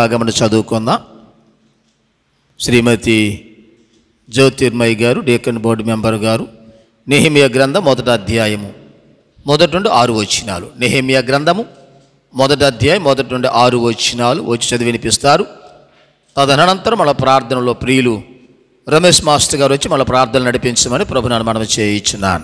భాగమును చదువుకుందాం శ్రీమతి జ్యోతిర్మయ్య గారు డేకన్ బోర్డు మెంబర్ గారు నెహిమియా గ్రంథం మొదటి అధ్యాయము మొదటి నుండి ఆరు వచ్చినాలు నెహిమియా గ్రంథము మొదటి అధ్యాయం మొదటి నుండి ఆరు వచ్చినాలు వచ్చి చదివి వినిపిస్తారు తదనంతరం మళ్ళీ ప్రార్థనలో ప్రియులు రమేష్ మాస్టర్ గారు వచ్చి మళ్ళీ ప్రార్థనలు నడిపించమని ప్రభునాన్ని మనం చేయించున్నాను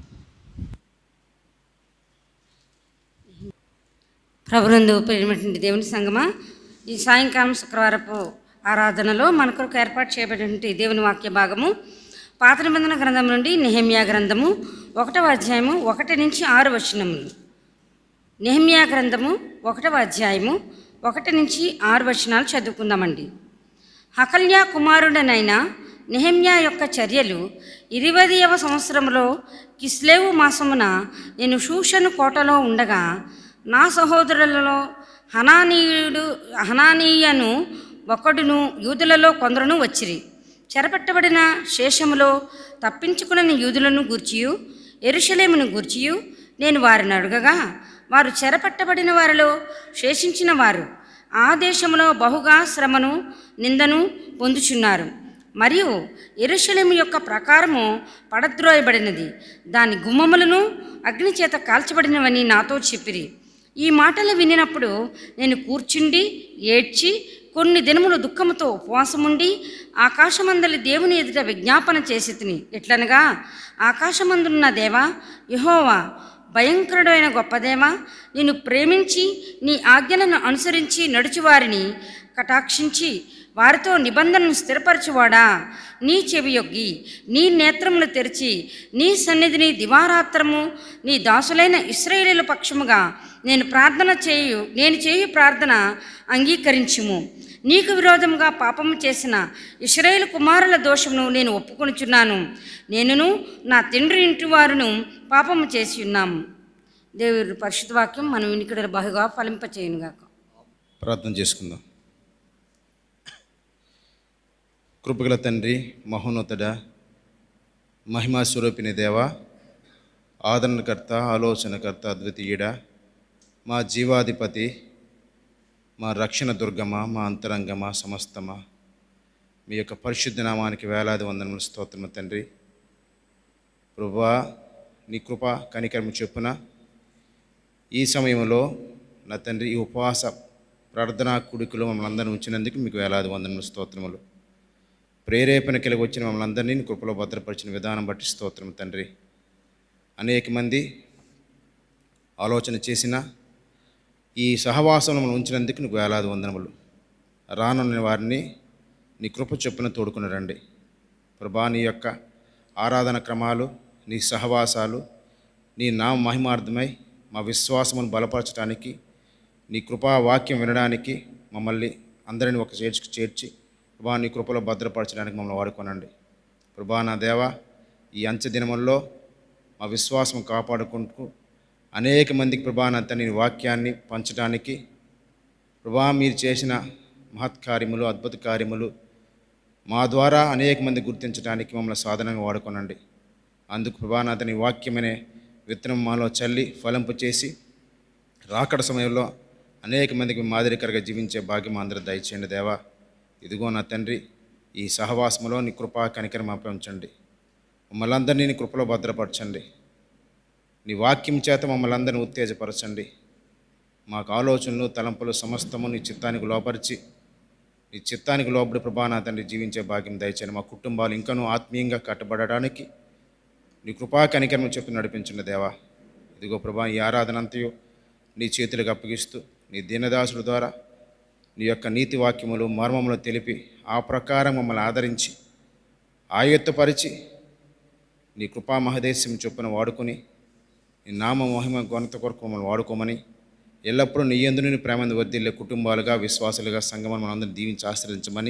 ప్రభునందు ప్రియమైనటువంటి దేవుని సంగమా ఈ సాయంకాలం శుక్రవారపు ఆరాధనలో మన కొరకు ఏర్పాటు చేయబడినటువంటి దేవుని వాక్య భాగము పాత నిబంధన గ్రంథం నుండి నెహమ్యా గ్రంథము ఒకటవ అధ్యాయము ఒకటి నుంచి ఆరు వచనములు నెహమ్యా గ్రంథము ఒకటవ అధ్యాయము ఒకటి నుంచి ఆరు వచనాలు చదువుకుందామండి హకల్యా కుమారుడనైన నెహమ్యా యొక్క చర్యలు ఇరవదవ సంవత్సరంలో కిస్లేవు మాసమున నేను షూషను కోటలో ఉండగా నా సహోదరులలో హనానీయుడు హనానీయను ఒకడును యూదులలో కొందరును వచ్చిరి చెరపట్టబడిన శేషములో తప్పించుకుని యూదులను గూర్చియు ఎరుషలేమును గూర్చియు నేను వారిని అడగగా వారు చెరపట్టబడిన వారిలో శేషించిన వారు ఆ దేశంలో బహుగా శ్రమను నిందను పొందుచున్నారు మరియు ఎరుషలేము యొక్క ప్రకారము పడద్రోయబడినది దాని గుమ్మములను అగ్నిచేత కాల్చబడినవని నాతో చెప్పిరి ఈ మాటలు వినినప్పుడు నేను కూర్చుండి ఏడ్చి కొన్ని దినములు దుఃఖముతో ఉపవాసముండి ఆకాశమందలి దేవుని ఎదుట విజ్ఞాపన చేసి తిని ఎట్లనగా ఆకాశమందున్న దేవా యహోవా భయంకరుడైన గొప్పదేవా నిన్ను ప్రేమించి నీ ఆజ్ఞలను అనుసరించి నడుచువారిని కటాక్షించి వారితో నిబంధనను స్థిరపరచువాడా నీ చెవియొగ్గి నీ నేత్రములు తెరిచి నీ సన్నిధిని దివారాత్రము నీ దాసులైన ఇస్రాయేలీల పక్షముగా నేను ప్రార్థన చేయు నేను చేయు ప్రార్థన అంగీకరించుము నీకు విరోధముగా పాపము చేసిన ఇస్రాయేల్ కుమారుల దోషమును నేను ఒప్పుకొనుచున్నాను నేనును నా తండ్రి ఇంటి వారును పాపము చేసి ఉన్నాము దేవుడి పరిశుద్ధ వాక్యం మనం వినికిడ బహుగా ఫలింపచేయునుగాక ప్రార్థన చేసుకుందాం కృపగల తండ్రి మహోన్నతుడ మహిమా స్వరూపిణి దేవ ఆదరణకర్త ఆలోచనకర్త అద్వితీయుడ మా జీవాధిపతి మా రక్షణ దుర్గమ మా అంతరంగమ సమస్తమా మీ యొక్క పరిశుద్ధ నామానికి వేలాది వందనములు స్తోత్రము తండ్రి ప్రభువా నీ కృప కనికరము చొప్పున ఈ సమయంలో నా తండ్రి ఈ ఉపవాస ప్రార్థనా కుడికలో మమ్మల్ని అందరిని ఉంచినందుకు మీకు వేలాది వందనములు స్తోత్రములు ప్రేరేపణ కలిగి వచ్చిన మమ్మల్ని అందరినీ నీ కృపలో భద్రపరిచిన విధానం బట్టి స్తోత్రం తండ్రి అనేక మంది ఆలోచన చేసిన ఈ సహవాసంలో మనం ఉంచినందుకు నీకు వేలాది వందనములు రానున్న వారిని నీ కృప చొప్పున తోడుకుని రండి ప్రభా నీ యొక్క ఆరాధన క్రమాలు నీ సహవాసాలు నీ నామ మహిమార్థమై మా విశ్వాసమును బలపరచడానికి నీ కృపా వాక్యం వినడానికి మమ్మల్ని అందరిని ఒక చేర్చుకు చేర్చి ప్రభా నీ కృపలో భద్రపరచడానికి మమ్మల్ని వాడుకోనండి ప్రభా నా దేవ ఈ అంచె దినముల్లో మా విశ్వాసం కాపాడుకుంటూ అనేక మందికి ప్రభా నా తండ్రి నీ వాక్యాన్ని పంచడానికి ప్రభా మీరు చేసిన మహత్కార్యములు అద్భుత కార్యములు మా ద్వారా అనేక మంది గుర్తించడానికి మమ్మల్ని సాధనంగా వాడుకోనండి అందుకు ప్రభానాథ నీ వాక్యమనే విత్తనం మాలో చల్లి ఫలింపు చేసి రాకడ సమయంలో అనేక మందికి మాదిరికరగా జీవించే భాగ్యం మా అందరూ దయచేయండి దేవా ఇదిగో నా తండ్రి ఈ సహవాసములో నీ కృపా కనికరం ఉంచండి మమ్మల్ని అందరినీ నీ కృపలో భద్రపరచండి నీ వాక్యం చేత మమ్మల్ని అందరినీ ఉత్తేజపరచండి మాకు ఆలోచనలు తలంపులు సమస్తము నీ చిత్తానికి లోపరిచి నీ చిత్తానికి లోబడి ప్రభా నా తండ్రి జీవించే భాగ్యం దయచేయండి మా కుటుంబాలు ఇంకనూ ఆత్మీయంగా కట్టబడడానికి నీ కృపా కనికరము చెప్పి నడిపించండి దేవా ఇదిగో ప్రభా ఈ ఆరాధన అంతయు నీ చేతులకు అప్పగిస్తూ నీ దీనదాసుల ద్వారా నీ యొక్క నీతి వాక్యములు మర్మములు తెలిపి ఆ ప్రకారం మమ్మల్ని ఆదరించి ఆయత్తపరిచి నీ కృపా మహదేశం చొప్పున వాడుకొని నీ నామ మహిమ ఘనత కొరకు మమ్మల్ని వాడుకోమని ఎల్లప్పుడూ నీ ఎందు నేను ప్రేమను వర్దిల్లే కుటుంబాలుగా విశ్వాసులుగా సంగమం మనందరిని దీవించి ఆశ్రయించమని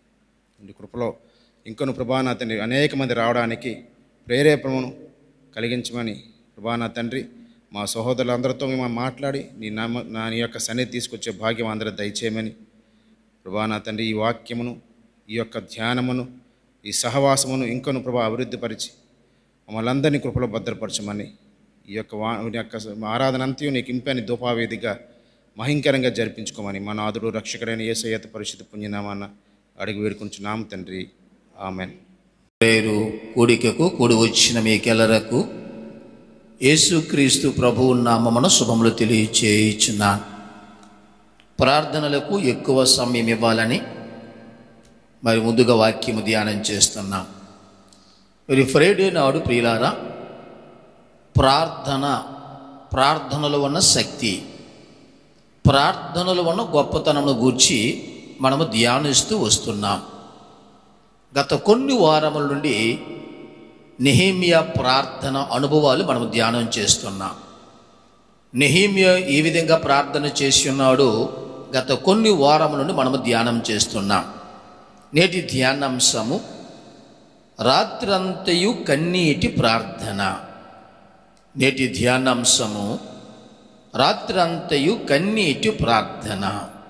నీ కృపలో ఇంకొను ప్రభానా తండ్రి అనేక మంది రావడానికి ప్రేరేపణను కలిగించమని ప్రభానా తండ్రి మా సహోదరులందరితో మేము మాట్లాడి నీ నామ నా నీ యొక్క సన్నిధి తీసుకొచ్చే భాగ్యం అందరూ దయచేయమని ప్రభానా తండ్రి ఈ వాక్యమును ఈ యొక్క ధ్యానమును ఈ సహవాసమును ఇంకొను ప్రభా అభివృద్ధిపరిచి మమ్మల్ని అందరినీ కృపలో భద్రపరచమని ఈ యొక్క వా ఈ యొక్క ఆరాధన అంతయు నీకు ఇంపని దూపావేదిగా మహింకరంగా జరిపించుకోమని మా నాదుడు రక్షకుడైన ఏసయ్యత పరిశుద్ధ పుణ్యనామాన్న అడిగి వేడుకుంటున్నాం తండ్రి ఆమెన్ పేరు కూడికకు కూడి వచ్చిన మీకెల్లరకు యేసుక్రీస్తు ప్రభువు నామమున శుభములు తెలియచేయుచున్నాను ప్రార్థనలకు ఎక్కువ సమయం ఇవ్వాలని మరి ముందుగా వాక్యము ధ్యానం చేస్తున్నాం మరి ఫ్రైడే నాడు ప్రియులారా ప్రార్థన ప్రార్థనలో ఉన్న శక్తి ప్రార్థనలో ఉన్న గొప్పతనమును గూర్చి మనము ధ్యానిస్తూ వస్తున్నాం గత కొన్ని వారముల నుండి నెహేమియా ప్రార్థన అనుభవాలు మనం ధ్యానం చేస్తున్నాం నెహేమియా ఏ విధంగా ప్రార్థన చేసి ఉన్నాడో గత కొన్ని వారముల నుండి మనము ధ్యానం చేస్తున్నాం నేటి ధ్యానాంశము రాత్రంతయు కన్నీటి ప్రార్థన నేటి ధ్యానాంశము రాత్రంతయు కన్నీటి ప్రార్థన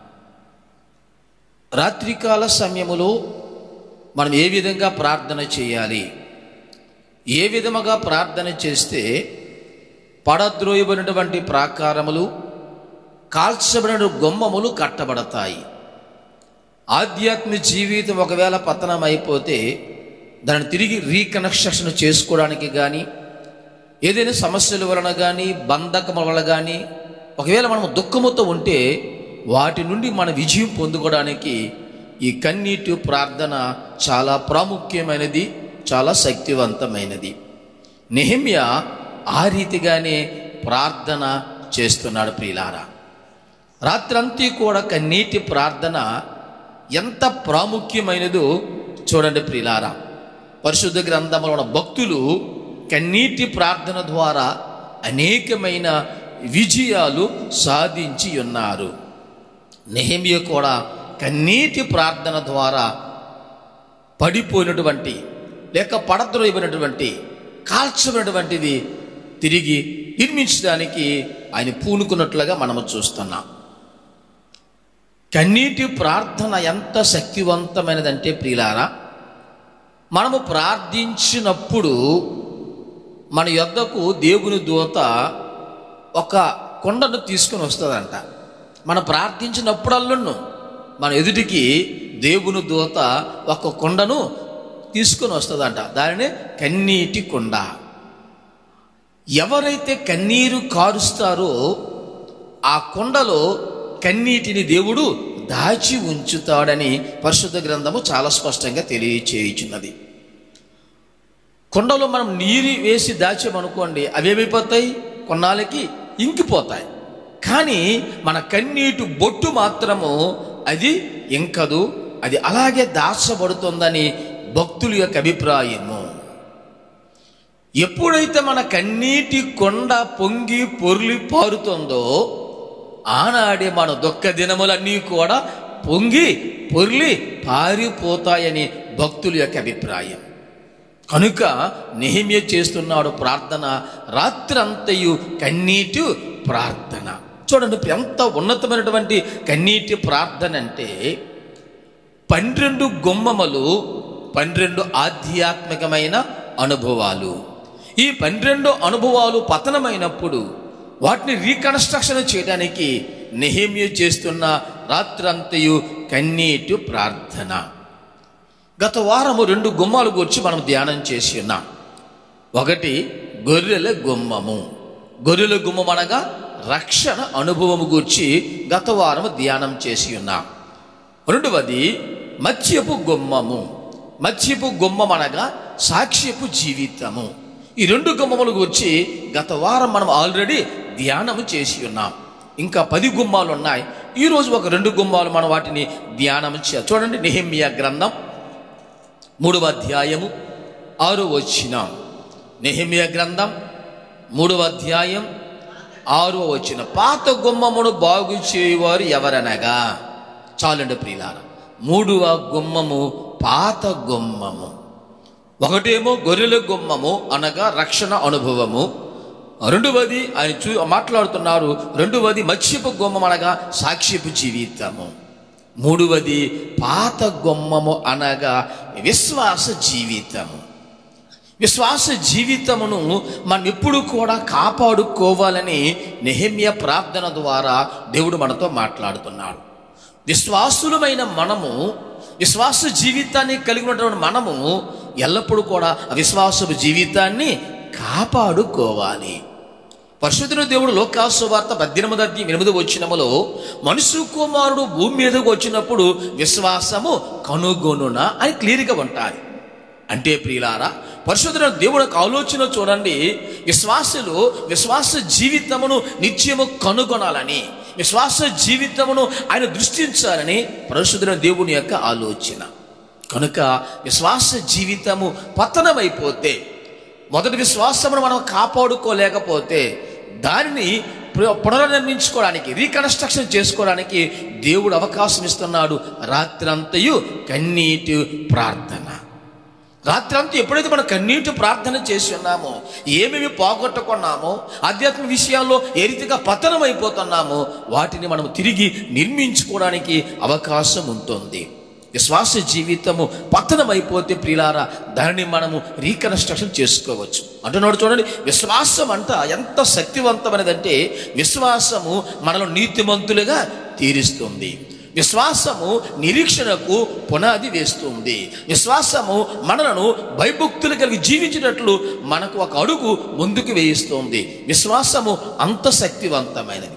రాత్రికాల సమయములో మనం ఏ విధంగా ప్రార్థన చేయాలి ఏ విధముగా ప్రార్థన చేస్తే పడద్రోయబడినటువంటి ప్రాకారములు కాల్చబడిన గొమ్మములు కట్టబడతాయి ఆధ్యాత్మిక జీవితం ఒకవేళ పతనం అయిపోతే దాన్ని తిరిగి రీకన్స్ట్రక్షన్ చేసుకోవడానికి కానీ ఏదైనా సమస్యల వలన కానీ బంధకముల వలన కానీ ఒకవేళ మనం దుఃఖముతో ఉంటే వాటి నుండి మన విజయం పొందుకోవడానికి ఈ కన్నీటి ప్రార్థన చాలా ప్రాముఖ్యమైనది చాలా శక్తివంతమైనది నెహమ్య ఆ రీతిగానే ప్రార్థన చేస్తున్నాడు ప్రియులారా రాత్రంతా కూడా కన్నీటి ప్రార్థన ఎంత ప్రాముఖ్యమైనదో చూడండి ప్రియులారా పరిశుద్ధ గ్రంథంలో ఉన్న భక్తులు కన్నీటి ప్రార్థన ద్వారా అనేకమైన విజయాలు సాధించి ఉన్నారు నెహమియ కూడా కన్నీటి ప్రార్థన ద్వారా పడిపోయినటువంటి లేక పడద్రోయబడినటువంటి కాల్చబడినటువంటిది తిరిగి నిర్మించడానికి ఆయన పూనుకున్నట్లుగా మనము చూస్తున్నాం కన్నీటి ప్రార్థన ఎంత శక్తివంతమైనదంటే ప్రియులారా మనము ప్రార్థించినప్పుడు మన యొద్దకు దేవుని దూత ఒక కొండను తీసుకొని వస్తుందంట మనం ప్రార్థించినప్పుడల్లను మన ఎదుటికి దేవుని దూత ఒక కొండను తీసుకొని వస్తుందంట దానినే కన్నీటి కొండ ఎవరైతే కన్నీరు కారుస్తారో ఆ కొండలో కన్నీటిని దేవుడు దాచి ఉంచుతాడని పరిశుద్ధ గ్రంథము చాలా స్పష్టంగా తెలియచేయుచున్నది కొండలో మనం నీరు వేసి దాచామనుకోండి అవి ఏమైపోతాయి కొన్నాళ్ళకి ఇంకిపోతాయి కానీ మన కన్నీటి బొట్టు మాత్రము అది ఇంకదు అది అలాగే దాచబడుతుందని భక్తుల యొక్క అభిప్రాయము ఎప్పుడైతే మన కన్నీటి కొండ పొంగి పొర్లి పారుతుందో ఆనాడే మన దుఃఖ దినములన్నీ కూడా పొంగి పొర్లి పారిపోతాయని భక్తుల యొక్క అభిప్రాయం కనుక నెహిమ్య చేస్తున్నాడు ప్రార్థన రాత్రంతయు కన్నీటి ప్రార్థన చూడండి ఇప్పుడు ఎంత ఉన్నతమైనటువంటి కన్నీటి ప్రార్థన అంటే పన్నెండు గుమ్మములు పన్నెండు ఆధ్యాత్మికమైన అనుభవాలు ఈ పన్నెండు అనుభవాలు పతనమైనప్పుడు వాటిని రీకన్స్ట్రక్షన్ చేయడానికి నెహేమియ చేస్తున్న రాత్రంతయు కన్నీటి ప్రార్థన గత వారము రెండు గుమ్మాలు గురించి మనం ధ్యానం చేసి ఉన్నాం ఒకటి గొర్రెల గుమ్మము గొర్రెల గుమ్మం అనగా రక్షణ అనుభవము గురించి గత వారము ధ్యానం చేసి ఉన్నాం రెండవది మత్స్యపు గుమ్మము మత్స్యపు గుమ్మం అనగా సాక్ష్యపు జీవితము ఈ రెండు గుమ్మముల గురించి గత వారం మనం ఆల్రెడీ ధ్యానము చేసి ఉన్నాం ఇంకా పది గుమ్మాలు ఉన్నాయి ఈరోజు ఒక రెండు గుమ్మాలు మనం వాటిని ధ్యానం చేయాలి చూడండి నెహమ్యా గ్రంథం మూడవ అధ్యాయము ఆరో వచ్చిన నెహమ్యా గ్రంథం మూడవ అధ్యాయం ఆరో వచ్చిన పాత గుమ్మమును బాగు చేయువారు ఎవరనగా చాలండి ప్రియులార మూడవ గుమ్మము పాత గుమ్మము ఒకటేమో గొర్రెల గుమ్మము అనగా రక్షణ అనుభవము రెండవది ఆయన చూ మాట్లాడుతున్నారు రెండవది మత్స్యపు గుమ్మం అనగా సాక్ష్యపు జీవితము మూడవది పాత గుమ్మము అనగా విశ్వాస జీవితము విశ్వాస జీవితమును మనం ఎప్పుడు కూడా కాపాడుకోవాలని నెహమ్య ప్రార్థన ద్వారా దేవుడు మనతో మాట్లాడుతున్నాడు విశ్వాసులమైన మనము విశ్వాస జీవితాన్ని కలిగి ఉన్నటువంటి మనము ఎల్లప్పుడూ కూడా ఆ విశ్వాసపు జీవితాన్ని కాపాడుకోవాలి పరిశుద్ధుల దేవుడు లోకాసు వార్త పద్దెనిమిది అధ్యాయం ఎనిమిది వచ్చినములో మనుషు కుమారుడు భూమి మీదకు వచ్చినప్పుడు విశ్వాసము కనుగొనునా అని క్లియర్గా ఉంటుంది అంటే ప్రియులారా పరిశుద్ధుల దేవుడు యొక్క ఆలోచన చూడండి విశ్వాసులు విశ్వాస జీవితమును నిత్యము కనుగొనాలని విశ్వాస జీవితమును ఆయన దృష్టించాలని పరిశుద్ధుల దేవుని యొక్క ఆలోచన కనుక విశ్వాస జీవితము పతనమైపోతే మొదటి విశ్వాసమును మనం కాపాడుకోలేకపోతే దానిని పు- పునర్నిర్మించుకోవడానికి రీకన్స్ట్రక్షన్ చేసుకోవడానికి దేవుడు అవకాశం ఇస్తున్నాడు రాత్రంతయు కన్నీటి ప్రార్థన రాత్రంతా ఎప్పుడైతే మనం కన్నీటి ప్రార్థన చేసి ఉన్నామో ఏమేమి పోగొట్టుకున్నామో ఆధ్యాత్మిక విషయాల్లో ఏ రీతిగా పతనం అయిపోతున్నామో వాటిని మనం తిరిగి నిర్మించుకోవడానికి అవకాశం ఉంటుంది విశ్వాస జీవితము పతనం అయిపోతే ప్రియులారా దానిని మనము రీకన్స్ట్రక్షన్ చేసుకోవచ్చు అంటున్నాడు చూడండి విశ్వాసం అంట ఎంత శక్తివంతమైనదంటే విశ్వాసము మనలో నీతిమంతులుగా తీరుస్తుంది విశ్వాసము నిరీక్షణకు పునాది వేస్తుంది విశ్వాసము మనలను భయభక్తులు కలిగి జీవించినట్లు మనకు ఒక అడుగు ముందుకు వేయిస్తుంది విశ్వాసము అంత శక్తివంతమైనది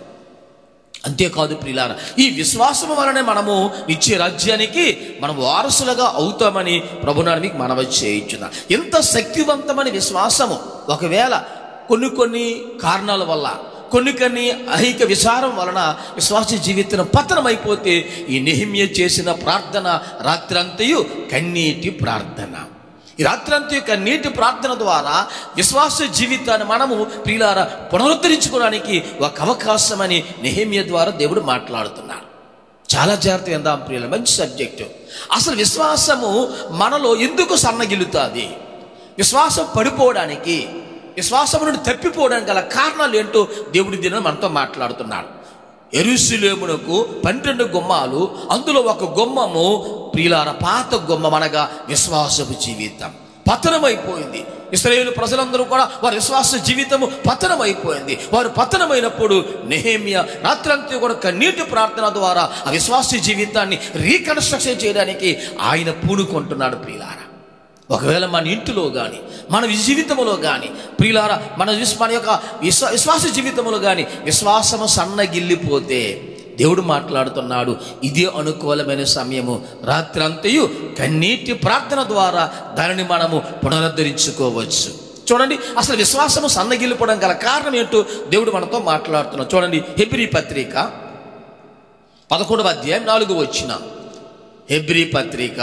అంతేకాదు ప్రియులారా ఈ విశ్వాసము వలనే మనము నిత్య రాజ్యానికి మనం వారసులుగా అవుతామని ప్రభునాడు మీకు మనవి చేయించున్నా ఎంత శక్తివంతమైన విశ్వాసము ఒకవేళ కొన్ని కొన్ని కారణాల వల్ల కొన్ని కొన్ని అహిక విచారం వలన విశ్వాస జీవితం పతనమైపోతే ఈ నెహిమ్య చేసిన ప్రార్థన రాత్రంతయు కన్నీటి ప్రార్థన ఈ రాత్రంతా యొక్క నీటి ప్రార్థన ద్వారా విశ్వాస జీవితాన్ని మనము ప్రియులార పునరుద్ధరించుకోవడానికి ఒక అవకాశమని నెహేమియ ద్వారా దేవుడు మాట్లాడుతున్నాడు చాలా జాగ్రత్త ఎందాం ప్రియుల మంచి సబ్జెక్టు అసలు విశ్వాసము మనలో ఎందుకు సన్నగిలుతుంది విశ్వాసం పడిపోవడానికి విశ్వాసం నుండి తప్పిపోవడానికి గల కారణాలు ఏంటో దేవుడి దిన మనతో మాట్లాడుతున్నాడు ఎరుసలేమునకు పన్నెండు గుమ్మాలు అందులో ఒక గుమ్మము ప్రియులార పాత గుమ్మం అనగా విశ్వాసపు జీవితం పతనమైపోయింది ఇస్రాయేలు ప్రజలందరూ కూడా వారి విశ్వాస జీవితము పతనమైపోయింది వారు పతనమైనప్పుడు నెహేమియా రాత్రంతా కూడా కన్నీటి ప్రార్థన ద్వారా ఆ విశ్వాస జీవితాన్ని రీకన్స్ట్రక్షన్ చేయడానికి ఆయన పూనుకుంటున్నాడు ప్రియులారా ఒకవేళ మన ఇంటిలో కానీ మన జీవితంలో కానీ ప్రియులారా మన విశ్వ- మన యొక్క విశ్వ విశ్వాస జీవితంలో కానీ విశ్వాసము సన్నగిల్లిపోతే దేవుడు మాట్లాడుతున్నాడు ఇదే అనుకూలమైన సమయము రాత్రంతయు కన్నీటి ప్రార్థన ద్వారా దానిని మనము పునరుద్ధరించుకోవచ్చు చూడండి అసలు విశ్వాసము సన్నగిల్లిపోవడం గల కారణం ఏంటో దేవుడు మనతో మాట్లాడుతున్నాడు చూడండి హెబ్రి పత్రిక పదకొండవ అధ్యాయం నాలుగు వచ్చిన హెబ్రి పత్రిక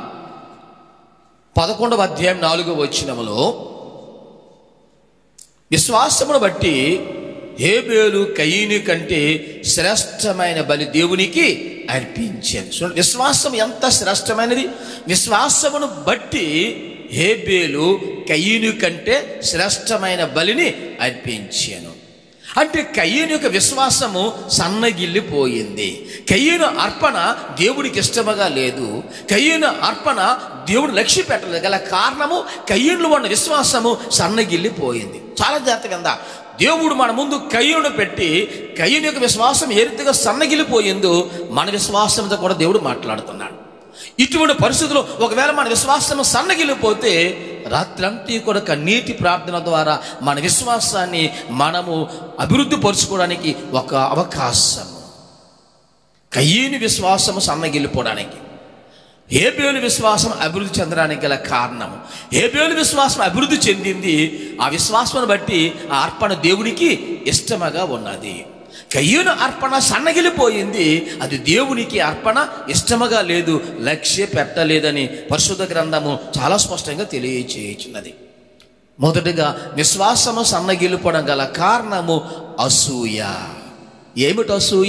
పదకొండవ అధ్యాయం నాలుగో వచ్చినములో విశ్వాసమును బట్టి హేబేలు కయ్యని కంటే శ్రేష్టమైన బలి దేవునికి అర్పించాను చూడండి విశ్వాసం ఎంత శ్రేష్టమైనది విశ్వాసమును బట్టి హేబేలు కయ్యని కంటే శ్రేష్టమైన బలిని అర్పించాను అంటే కయ్యను యొక్క విశ్వాసము సన్నగిల్లిపోయింది కయ్యను అర్పణ దేవుడికి ఇష్టముగా లేదు కయ్యను అర్పణ దేవుడు లక్ష్య పెట్టలేదు గల కారణము కయ్యనులో ఉన్న విశ్వాసము సన్నగిల్లిపోయింది చాలా జాగ్రత్తగా ఉందా దేవుడు మన ముందు కయ్యను పెట్టి కయ్యను యొక్క విశ్వాసం ఏ రీతిగా సన్నగిల్లిపోయిందో మన విశ్వాసంతో కూడా దేవుడు మాట్లాడుతున్నాడు ఇటువంటి పరిస్థితుల్లో ఒకవేళ మన విశ్వాసం సన్నగిల్లిపోతే రాత్రంతా కూడా కన్నీటి ప్రార్థన ద్వారా మన విశ్వాసాన్ని మనము అభివృద్ధి పరుచుకోవడానికి ఒక అవకాశం కయ్యేని విశ్వాసము సన్నగిల్లిపోవడానికి హేబేలు విశ్వాసం అభివృద్ధి చెందడానికి గల కారణము హేబేలు విశ్వాసం అభివృద్ధి చెందింది ఆ విశ్వాసం బట్టి ఆ అర్పణ దేవునికి ఇష్టముగా ఉన్నది కయ్యూను అర్పణ సన్నగిలిపోయింది అది దేవునికి అర్పణ ఇష్టముగా లేదు లక్ష్య పెట్టలేదని పరిశుద్ధ గ్రంథము చాలా స్పష్టంగా తెలియచేయుచున్నది మొదటగా విశ్వాసము సన్నగిలిపోవడం గల కారణము అసూయ ఏమిటి అసూయ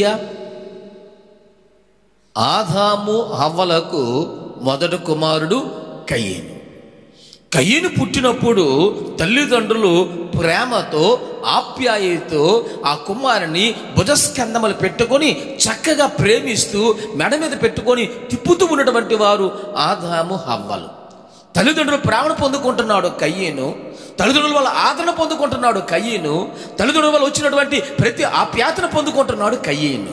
ఆదాము హవ్వలకు మొదటి కుమారుడు కయ్యేను కయ్యను పుట్టినప్పుడు తల్లిదండ్రులు ప్రేమతో ఆప్యాయతో ఆ కుమారుని భుజస్కందములు పెట్టుకొని చక్కగా ప్రేమిస్తూ మెడ మీద పెట్టుకొని తిప్పుతూ ఉన్నటువంటి వారు ఆదాము హవ్వలు తల్లిదండ్రుల ప్రేమను పొందుకుంటున్నాడు కయ్యేను తల్లిదండ్రుల వల్ల ఆదరణ పొందుకుంటున్నాడు కయ్యేను తల్లిదండ్రుల వల్ల వచ్చినటువంటి ప్రతి ఆప్యాతను పొందుకుంటున్నాడు కయ్యేను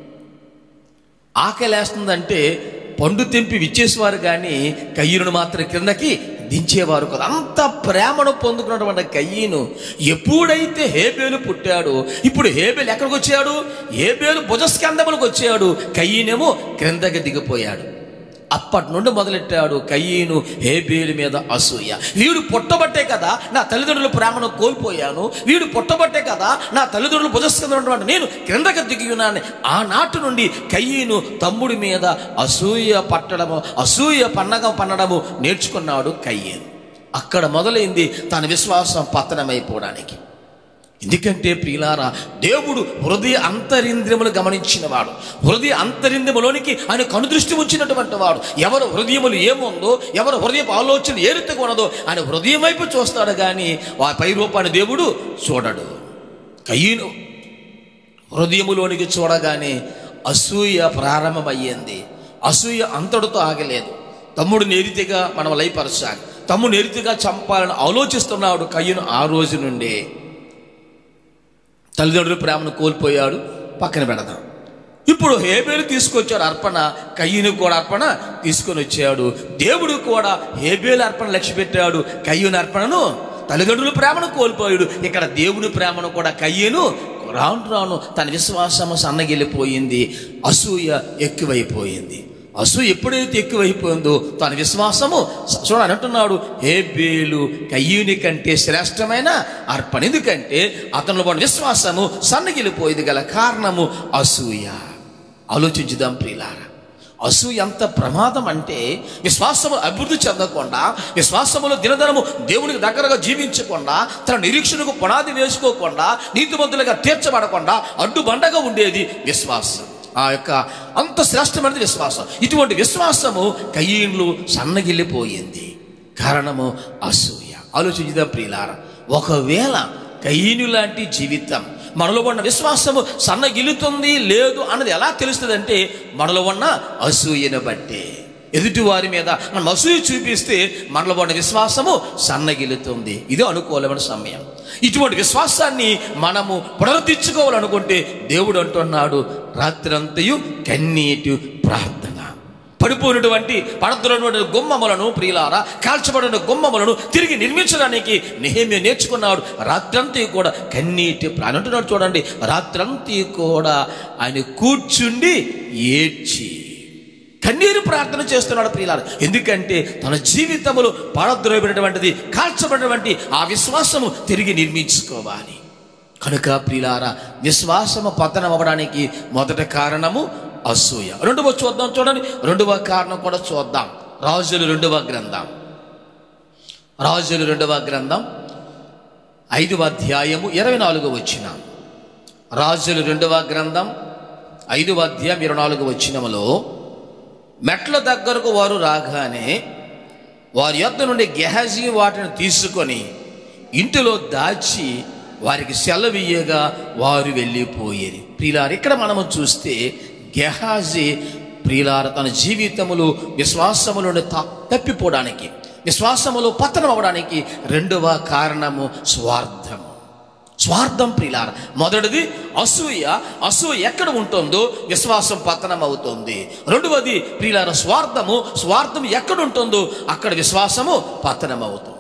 ఆకలేస్తుందంటే పండు తెంపి విచ్చేసేవారు కానీ కయ్యూను మాత్రం కిందకి దించేవారు కదా అంత ప్రేమను పొందుకున్నటువంటి కయ్యను ఎప్పుడైతే హేబేలు పుట్టాడో ఇప్పుడు హేబేలు ఎక్కడికి వచ్చాడు హేబేలు భుజస్కందములకు వచ్చాడు కయ్యనేమో క్రిందకి దిగిపోయాడు అప్పటి నుండి మొదలెట్టాడు కయ్యను హేబేలు మీద అసూయ వీడు పుట్టబట్టే కదా నా తల్లిదండ్రుల ప్రేమను కోల్పోయాను వీడు పుట్టబట్టే కదా నా తల్లిదండ్రులు భుజస్కందం నేను క్రిందకి దిగి ఉన్నాను ఆనాటి నుండి కయ్యను తమ్ముడి మీద అసూయ పట్టడము అసూయ పన్నగం పన్నడము నేర్చుకున్నాడు కయ్యను అక్కడ మొదలైంది తన విశ్వాసం పతనమైపోవడానికి ఎందుకంటే ప్రియులారా దేవుడు హృదయ అంతరింద్రియములు గమనించినవాడు హృదయ అంతరింద్రియములోనికి ఆయన కనుదృష్టి ఉంచినటువంటి వాడు ఎవరు హృదయములు ఏముందో ఎవరు హృదయపు ఆలోచన ఏ రీతిగా ఉన్నదో ఆయన హృదయం వైపు చూస్తాడు కానీ ఆ పై రూపాన్ని దేవుడు చూడడు కయ్యను హృదయములోనికి చూడగానే అసూయ ప్రారంభమయ్యింది అసూయ అంతటితో ఆగలేదు తమ్ముడు నేరితిగా మనం లయపరచాలి తమ్ముడు నేరితిగా చంపాలని ఆలోచిస్తున్నాడు కయ్యను ఆ రోజు నుండే తల్లిదండ్రుల ప్రేమను కోల్పోయాడు పక్కన పెడదాం ఇప్పుడు హేబేలు తీసుకొచ్చాడు అర్పణ కయ్యను కూడా అర్పణ తీసుకొని వచ్చాడు దేవుడు కూడా హేబేలు అర్పణ లక్ష్య పెట్టాడు కయ్యూని అర్పణను తల్లిదండ్రుల ప్రేమను కోల్పోయాడు ఇక్కడ దేవుని ప్రేమను కూడా కయ్యను రాను రాను తన విశ్వాసము సన్నగిల్లిపోయింది అసూయ ఎక్కువైపోయింది అసూయ ఎప్పుడైతే ఎక్కువైపోయిందో తన విశ్వాసము చూడని అంటున్నాడు హేబేలు కయ్యూని కంటే శ్రేష్టమైన అర్పణ ఎందుకంటే అతనిలో ఉన్న విశ్వాసము సన్నగిలిపోయింది గల కారణము అసూయ ఆలోచించుదాం ప్రియులారా అసూయ ఎంత ప్రమాదం అంటే విశ్వాసము అభివృద్ధి చెందకుండా విశ్వాసములో దినదనము దేవునికి దగ్గరగా జీవించకుండా తన నిరీక్షణకు పునాది వేసుకోకుండా నీతిమంతులుగా తీర్చబడకుండా అడ్డుబండగా ఉండేది విశ్వాసం ఆ యొక్క అంత శ్రేష్టమైనది విశ్వాసం ఇటువంటి విశ్వాసము కయ్యిండ్లు సన్నగిల్లిపోయింది కారణము అసూయ ఆలోచించుదాం ప్రియులారా ఒకవేళ కయ్యను లాంటి జీవితం మనలో ఉన్న విశ్వాసము సన్నగిలుతుంది లేదు అన్నది ఎలా తెలుస్తుందంటే మనలో ఉన్న అసూయను బట్టే ఎదుటి వారి మీద మనం అసూయ చూపిస్తే మనలో ఉన్న విశ్వాసము సన్నగిలుతుంది ఇది అనుకూలమైన సమయం ఇటువంటి విశ్వాసాన్ని మనము పునరుద్ధరించుకోవాలనుకుంటే దేవుడు అంటున్నాడు రాత్రంతయు కన్నీటి ప్రార్థన పడిపోయినటువంటి పడద్దులైనటువంటి గుమ్మములను ప్రియులారా కాల్చబడిన గుమ్మములను తిరిగి నిర్మించడానికి నెహేమియా నేర్చుకున్నాడు రాత్రంతా కూడా కన్నీటి ప్రాణం అంటున్నాడు చూడండి రాత్రంతా కూడా ఆయన కూర్చుండి ఏడ్చి కన్నీరు ప్రార్థన చేస్తున్నాడు ప్రియులారు ఎందుకంటే తన జీవితములో పడద్రోయబడినటువంటిది కాల్చబడినటువంటి ఆ విశ్వాసము తిరిగి నిర్మించుకోవాలి కనుక ప్రియులారా విశ్వాసము పతనం అవ్వడానికి మొదటి కారణము అసూయ రెండవ చూద్దాం చూడండి రెండవ కారణం కూడా చూద్దాం రాజులు రెండవ గ్రంథం రాజులు రెండవ గ్రంథం ఐదవ అధ్యాయము ఇరవై నాలుగు వచ్చిన రాజులు రెండవ గ్రంథం ఐదవ అధ్యాయం ఇరవై నాలుగు వచ్చినములో మెట్ల దగ్గరకు వారు రాగానే వారి యొద్ద నుండి గెహజీ వాటిని తీసుకొని ఇంటిలో దాచి వారికి సెలవియ్యగా వారు వెళ్ళిపోయేది ప్రియులారు ఇక్కడ మనము చూస్తే గెహాజీ ప్రియులార తన జీవితములు విశ్వాసములను త- తప్పిపోవడానికి విశ్వాసములో పతనం అవ్వడానికి రెండవ కారణము స్వార్థము స్వార్థం ప్రియులార మొదటిది అసూయ అసూయ ఎక్కడ ఉంటుందో విశ్వాసం పతనం అవుతుంది రెండవది ప్రియులార స్వార్థము స్వార్థం ఎక్కడ ఉంటుందో అక్కడ విశ్వాసము పతనం అవుతుంది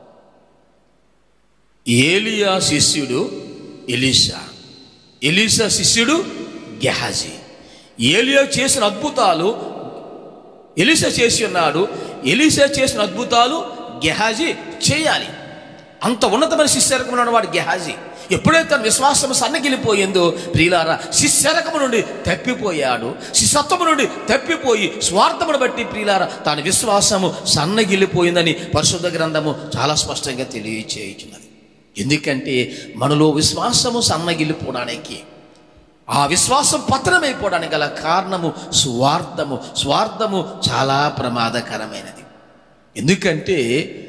ఏలియా శిష్యుడు ఎలీషా ఎలీషా శిష్యుడు గెహాజీ ఏలియా చేసిన అద్భుతాలు ఎలీషా చేసి ఉన్నాడు ఎలీషా చేసిన అద్భుతాలు గెహాజీ చేయాలి అంత ఉన్నతమైన శిష్యరకం ఉన్నవాడు గెహాజీ ఎప్పుడైతే తన విశ్వాసం సన్నగిలిపోయిందో ప్రియులారా శిష్యరకము నుండి తప్పిపోయాడు శిశత్వము నుండి తప్పిపోయి స్వార్థమును బట్టి ప్రియులారా తన విశ్వాసము సన్నగిల్లిపోయిందని పరిశుద్ధ గ్రంథము చాలా స్పష్టంగా తెలియచేయుచున్నది ఎందుకంటే మనలో విశ్వాసము సన్నగిల్లిపోవడానికి ఆ విశ్వాసం పతనమైపోవడానికి గల కారణము స్వార్థము స్వార్థము చాలా ప్రమాదకరమైనది ఎందుకంటే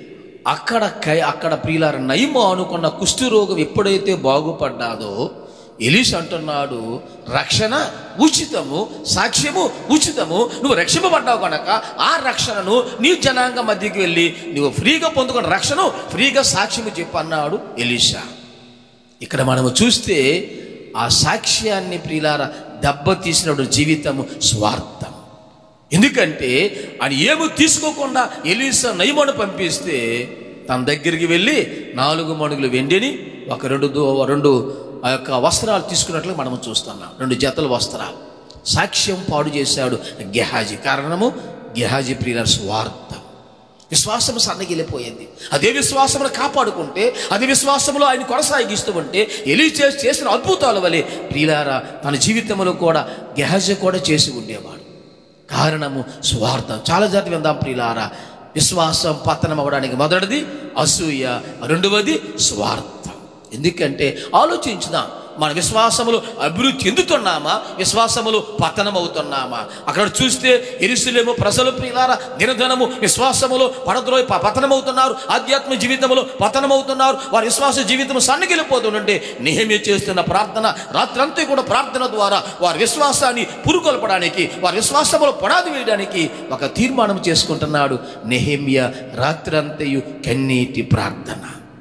అక్కడ కై అక్కడ ప్రియులార నయము అనుకున్న కుష్ఠరోగం ఎప్పుడైతే బాగుపడ్డాదో ఎలీష్ అంటున్నాడు రక్షణ ఉచితము సాక్ష్యము ఉచితము నువ్వు రక్షింపబడ్డావు కనుక ఆ రక్షణను నీ జనాంగ మధ్యకి వెళ్ళి నువ్వు ఫ్రీగా పొందుకున్న రక్షణ ఫ్రీగా సాక్ష్యము చెప్పన్నాడు ఎలీషా ఇక్కడ మనము చూస్తే ఆ సాక్ష్యాన్ని ప్రియులార దెబ్బతీసినప్పుడు జీవితము స్వార్థం ఎందుకంటే ఆయన ఏమీ తీసుకోకుండా ఎలీసా నయమను పంపిస్తే తన దగ్గరికి వెళ్ళి నాలుగు మణుగులు వెండిని ఒక రెండు దో- రెండు ఆ యొక్క వస్త్రాలు తీసుకున్నట్లు మనము చూస్తున్నాం రెండు జతల వస్త్రాలు సాక్ష్యం పాడు చేశాడు గెహాజీ కారణము గెహాజీ ప్రియుల స్వార్థం విశ్వాసం సన్నగిలిపోయింది అదే విశ్వాసమును కాపాడుకుంటే అదే విశ్వాసములో ఆయన కొనసాగిస్తూ ఉంటే ఎలీచే చేసిన అద్భుతాల వలె ప్రియులారా తన జీవితంలో కూడా గెహజ కూడా చేసి ఉండేవాడు కారణము స్వార్థం చాలా జాతి విందాం ప్రియులారా విశ్వాసం పతనం అవ్వడానికి మొదటిది అసూయ రెండవది స్వార్థం ఎందుకంటే ఆలోచించుదాం మన విశ్వాసములు అభివృద్ధి చెందుతున్నామా విశ్వాసములు పతనం అవుతున్నామా అక్కడ చూస్తే ఎరుసలేము ప్రజలు ప్రియులార దినదినము విశ్వాసములో పడద్రోయి ప- పతనమవుతున్నారు ఆధ్యాత్మిక జీవితంలో పతనమవుతున్నారు వారి విశ్వాస జీవితం సన్నగిలిపోతుంటే నిహమ్య చేస్తున్న ప్రార్థన రాత్రంతా కూడా ప్రార్థన ద్వారా వారి విశ్వాసాన్ని పురుకొల్పడానికి వారి విశ్వాసములో పునాది వేయడానికి ఒక తీర్మానం చేసుకుంటున్నాడు నెహమ్య రాత్రంతయు కన్నీటి ప్రార్థన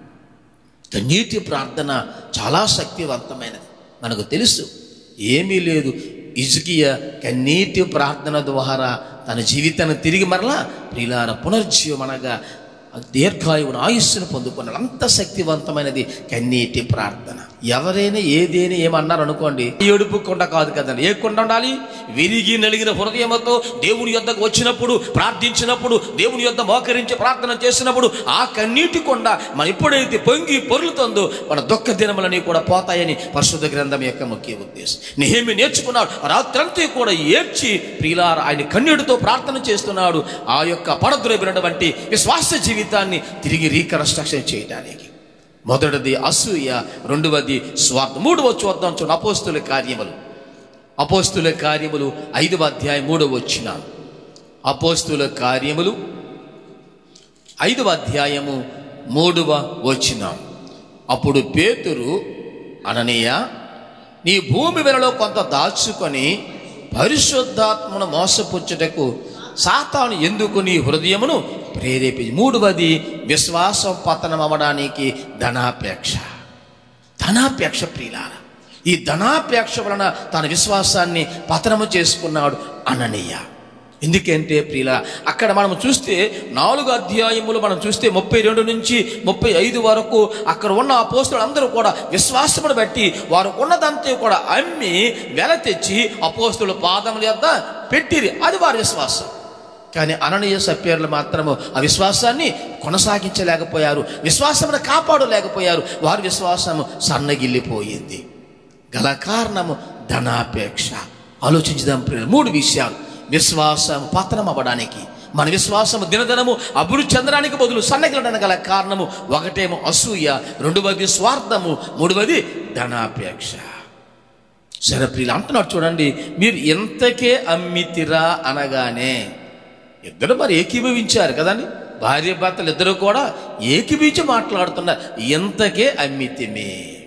కన్నీటి ప్రార్థన చాలా శక్తివంతమైనది మనకు తెలుసు ఏమీ లేదు ఇజుకియ కన్నీటి ప్రార్థన ద్వారా తన జీవితాన్ని తిరిగి మరలా ప్రియులార పునర్జీవమనగా దీర్ఘాయువును ఆయుస్సును పొందుకున్నాడు అంత శక్తివంతమైనది కన్నీటి ప్రార్థన ఎవరైనా ఏదేని ఏమన్నారు అనుకోండి ఏడుపు కొండ కాదు కదండి ఏ కొండ ఉండాలి విరిగి నలిగిన హృదయంతో దేవుని యొద్దకు వచ్చినప్పుడు ప్రార్థించినప్పుడు దేవుని యొద్ద మోకరించి ప్రార్థన చేసినప్పుడు ఆ కన్నీటి కొండ మన ఎప్పుడైతే పొంగి పొరులుతుందో మన దుఃఖ దినములని కూడా పోతాయని పరిశుద్ధ గ్రంథం యొక్క ముఖ్య ఉద్దేశం నేమి నేర్చుకున్నాడు రాత్రంతా కూడా ఏడ్చి ప్రియులార ఆయన కన్నీటితో ప్రార్థన చేస్తున్నాడు ఆ యొక్క పడద్రోబినటువంటి విశ్వాస జీవితాన్ని తిరిగి రీకన్స్ట్రక్షన్ చేయడానికి మొదటిది అసూయ రెండవది స్వార్థం మూడవ చూద్దాం చూడండి అపోస్తుల కార్యములు అపోస్తుల కార్యములు ఐదవ అధ్యాయం మూడవ వచ్చిన అపోస్తుల కార్యములు ఐదవ అధ్యాయము మూడవ వచ్చిన అప్పుడు పేతురు అననీయ నీ భూమి వెలలో కొంత దాచుకొని పరిశుద్ధాత్మను మోసపుచ్చుటకు సాతాను ఎందుకు నీ హృదయమును ప్రేరేపి మూడవది విశ్వాసం పతనం అవ్వడానికి ధనాపేక్ష ధనాపేక్ష ప్రియులార ఈ ధనాపేక్ష వలన తన విశ్వాసాన్ని పతనము చేసుకున్నాడు అననీయ ఎందుకంటే ప్రియుల అక్కడ మనం చూస్తే నాలుగు అధ్యాయములు మనం చూస్తే ముప్పై రెండు నుంచి ముప్పై ఐదు వరకు అక్కడ ఉన్న అపోస్తులు అందరూ కూడా విశ్వాసమును బట్టి వారు ఉన్నదంతా కూడా అమ్మి వెల తెచ్చి అపోస్తుల పాదముల యొద్ద పెట్టిరి అది వారి విశ్వాసం కానీ అననీయ సభ్యులు మాత్రము ఆ విశ్వాసాన్ని కొనసాగించలేకపోయారు విశ్వాసమును కాపాడలేకపోయారు వారి విశ్వాసము సన్నగిల్లిపోయింది గల కారణము ధనాపేక్ష ఆలోచించుదాం ప్రియులు మూడు విషయాలు విశ్వాసం పతనం అవ్వడానికి మన విశ్వాసము దినదినము అభివృద్ధి చెందడానికి బదులు సన్నగిలడానికి గల కారణము ఒకటేమో అసూయ రెండవది స్వార్థము మూడవది ధనాపేక్ష సరే ప్రియులు అంటున్నాడు చూడండి మీరు ఎంతకే అమ్మితిరా అనగానే ఇద్దరు మరి ఏకీభవించారు కదండి భార్య భర్తలు ఇద్దరు కూడా ఏకీభవించి మాట్లాడుతున్నారు ఎంతకే అమ్మితిమే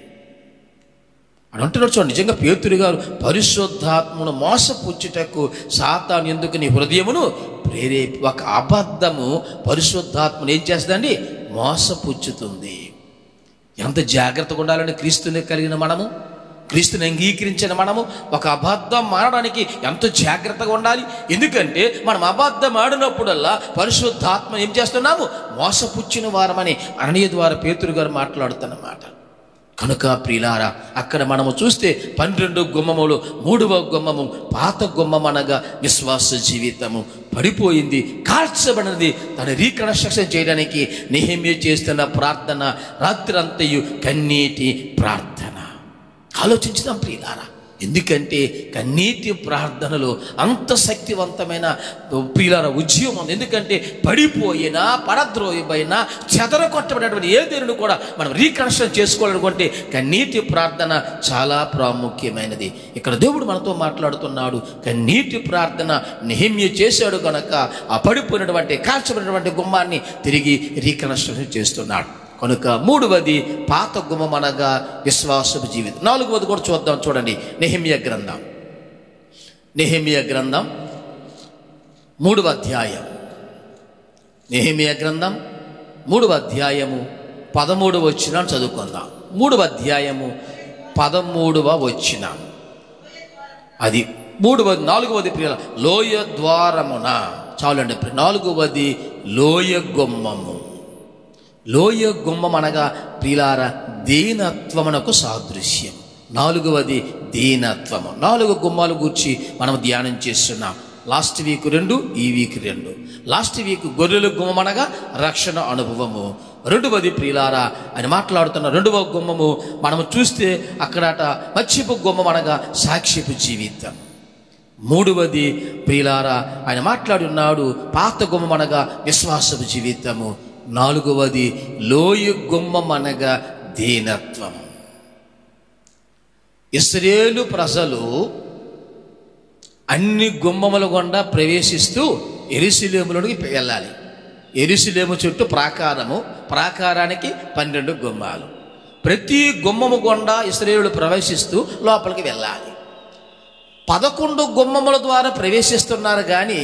అని అంటున్నాడు చూడండి నిజంగా పేతురు గారు పరిశుద్ధాత్మను మోసపుచ్చుటకు సాతాను ఎందుకు నీ హృదయమును ప్రేరేపి ఒక అబద్ధము పరిశుద్ధాత్మను ఏం చేస్తుందండి మోసపుచ్చుతుంది ఎంత జాగ్రత్తగా ఉండాలని క్రీస్తుని కలిగిన మనము క్రీస్తుని అంగీకరించిన మనము ఒక అబద్ధం మారడానికి ఎంతో జాగ్రత్తగా ఉండాలి ఎందుకంటే మనం అబద్ధం ఆడినప్పుడల్లా పరిశుద్ధాత్మ ఏం చేస్తున్నాము మోసపుచ్చిన వారమని అననీయ ద్వారా పేతురు గారు మాట్లాడుతున్నమాట కనుక ప్రియులారా అక్కడ మనము చూస్తే పన్నెండు గుమ్మములు మూడవ గుమ్మము పాత గుమ్మం అనగా విశ్వాస జీవితము పడిపోయింది కాల్చబడినది తన రీకన్స్ట్రక్షన్ చేయడానికి నిహమ్య చేస్తున్న ప్రార్థన రాత్రంతయు కన్నీటి ప్రార్థన ఆలోచించుదాం ప్రియులారా ఎందుకంటే కన్నీటి ప్రార్థనలో అంత శక్తివంతమైన ప్రియులార ఉద్యమం ఉంది ఎందుకంటే పడిపోయినా పడద్రోయబైనా చెదర కొట్టబడినటువంటి ఏ దేవుని కూడా మనం రీకన్స్ట్రక్ట్ చేసుకోవాలనుకుంటే కన్నీటి ప్రార్థన చాలా ప్రాముఖ్యమైనది ఇక్కడ దేవుడు మనతో మాట్లాడుతున్నాడు కన్నీటి ప్రార్థన నిహిమ్య చేశాడు కనుక ఆ పడిపోయినటువంటి కాల్చబడినటువంటి గుమ్మాన్ని తిరిగి రీకన్స్ట్రక్షన్ చేస్తున్నాడు కనుక మూడవది పాత గుమ్మం అనగా విశ్వాసపు జీవితం నాలుగవది కూడా చూద్దాం చూడండి నెహిమియ గ్రంథం నెహిమియ గ్రంథం మూడవ అధ్యాయం నెహిమియ గ్రంథం మూడవ అధ్యాయము పదమూడవ వచ్చిన చదువుకుందాం మూడవ అధ్యాయము పదమూడవ వచ్చిన అది మూడవ నాలుగవది ప్రియ లోయ ద్వారమున చాలండి ప్రియ. నాలుగవది లోయ గుమ్మము లోయ గుమ్మం అనగా ప్రియులార దీనత్వమునకు సాదృశ్యం నాలుగవది దీనత్వము నాలుగు గుమ్మాలు గూర్చి మనం ధ్యానం చేస్తున్నాం లాస్ట్ వీక్ రెండు ఈ వీక్ రెండు లాస్ట్ వీక్ గొర్రెల గుమ్మం అనగా రక్షణ అనుభవము రెండవది ప్రియులారా అని మాట్లాడుతున్న రెండవ గుమ్మము మనము చూస్తే అక్కడట మచ్చిపు గుమ్మం అనగా సాక్ష్యపు జీవితం మూడవది ప్రియులారా ఆయన మాట్లాడి ఉన్నాడు పాత గుమ్మం అనగా విశ్వాసపు జీవితము నాలుగవది లోయ గుమ్మం అనగా దీనత్వం ఇస్రేలు ప్రజలు అన్ని గుమ్మముల గుండా ప్రవేశిస్తూ ఎరుసలేములోనికి వెళ్ళాలి ఎరుసలేము చుట్టూ ప్రాకారము ప్రాకారానికి పన్నెండు గుమ్మాలు ప్రతి గుమ్మము గుండా ఇస్రేలు ప్రవేశిస్తూ లోపలికి వెళ్ళాలి పదకొండు గుమ్మముల ద్వారా ప్రవేశిస్తున్నారు కానీ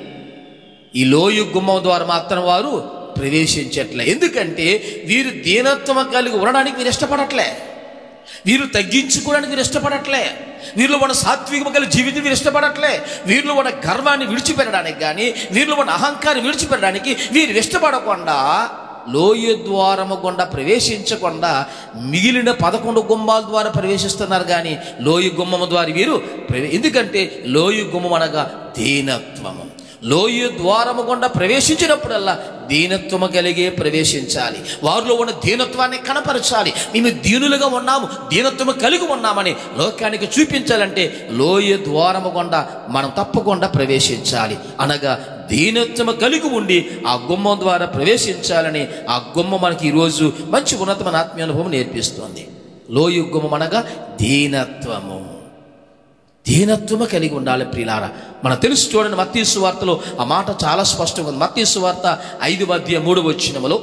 ఈ లోయు గుమ్మం ద్వారా మాత్రం వారు ప్రవేశించట్లే ఎందుకంటే వీరు దీనత్వం కలిగి ఉండడానికి వీరు ఇష్టపడట్లే వీరు తగ్గించుకోవడానికి వీరు ఇష్టపడట్లే వీరిలో ఉన్న సాత్వికము కలిగి జీవితం వీరు ఇష్టపడట్లే వీరిలో ఉన్న గర్వాన్ని విడిచిపెట్టడానికి కానీ వీరిలో ఉన్న అహంకారం విడిచిపెట్టడానికి వీరు ఇష్టపడకుండా లోయ ద్వారము గుండా ప్రవేశించకుండా మిగిలిన పదకొండు గుమ్మాల ద్వారా ప్రవేశిస్తున్నారు కానీ లోయ గుమ్మము ద్వారా వీరు ప్రవే ఎందుకంటే లోయ గుమ్మం అనగా దీనత్వము లోయ ద్వారము గుండా ప్రవేశించినప్పుడల్లా దీనత్వము కలిగే ప్రవేశించాలి వారిలో ఉన్న దీనత్వాన్ని కనపరచాలి మేము దీనులుగా ఉన్నాము దీనత్వము కలిగి ఉన్నామని లోకానికి చూపించాలంటే లోయ ద్వారము గుండా మనం తప్పకుండా ప్రవేశించాలి అనగా దీనత్వము కలిగి ఉండి ఆ గుమ్మం ద్వారా ప్రవేశించాలని ఆ గుమ్మం మనకి ఈరోజు మంచి ఉన్నతమైన ఆత్మీయ అనుభవం నేర్పిస్తుంది లోయ గుమ్మం అనగా దీనత్వము దీనత్వము కలిగి ఉండాలి ప్రియులారా మన తెలుసు చూడండి మత్తీసు వార్తలో ఆ మాట చాలా స్పష్టంగా ఉంది మత్తీసు వార్త ఐదు మధ్య మూడు వచ్చినములో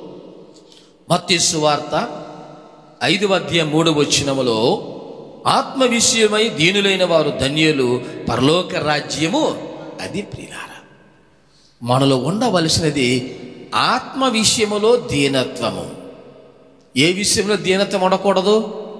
మత్తీసు వార్త ఐదు మధ్య మూడు వచ్చినములో ఆత్మ విషయమై దీనులైన వారు ధన్యులు పరలోక రాజ్యము అది ప్రియులారా మనలో ఉండవలసినది ఆత్మ విషయములో దీనత్వము ఏ విషయంలో దీనత్వం ఉండకూడదు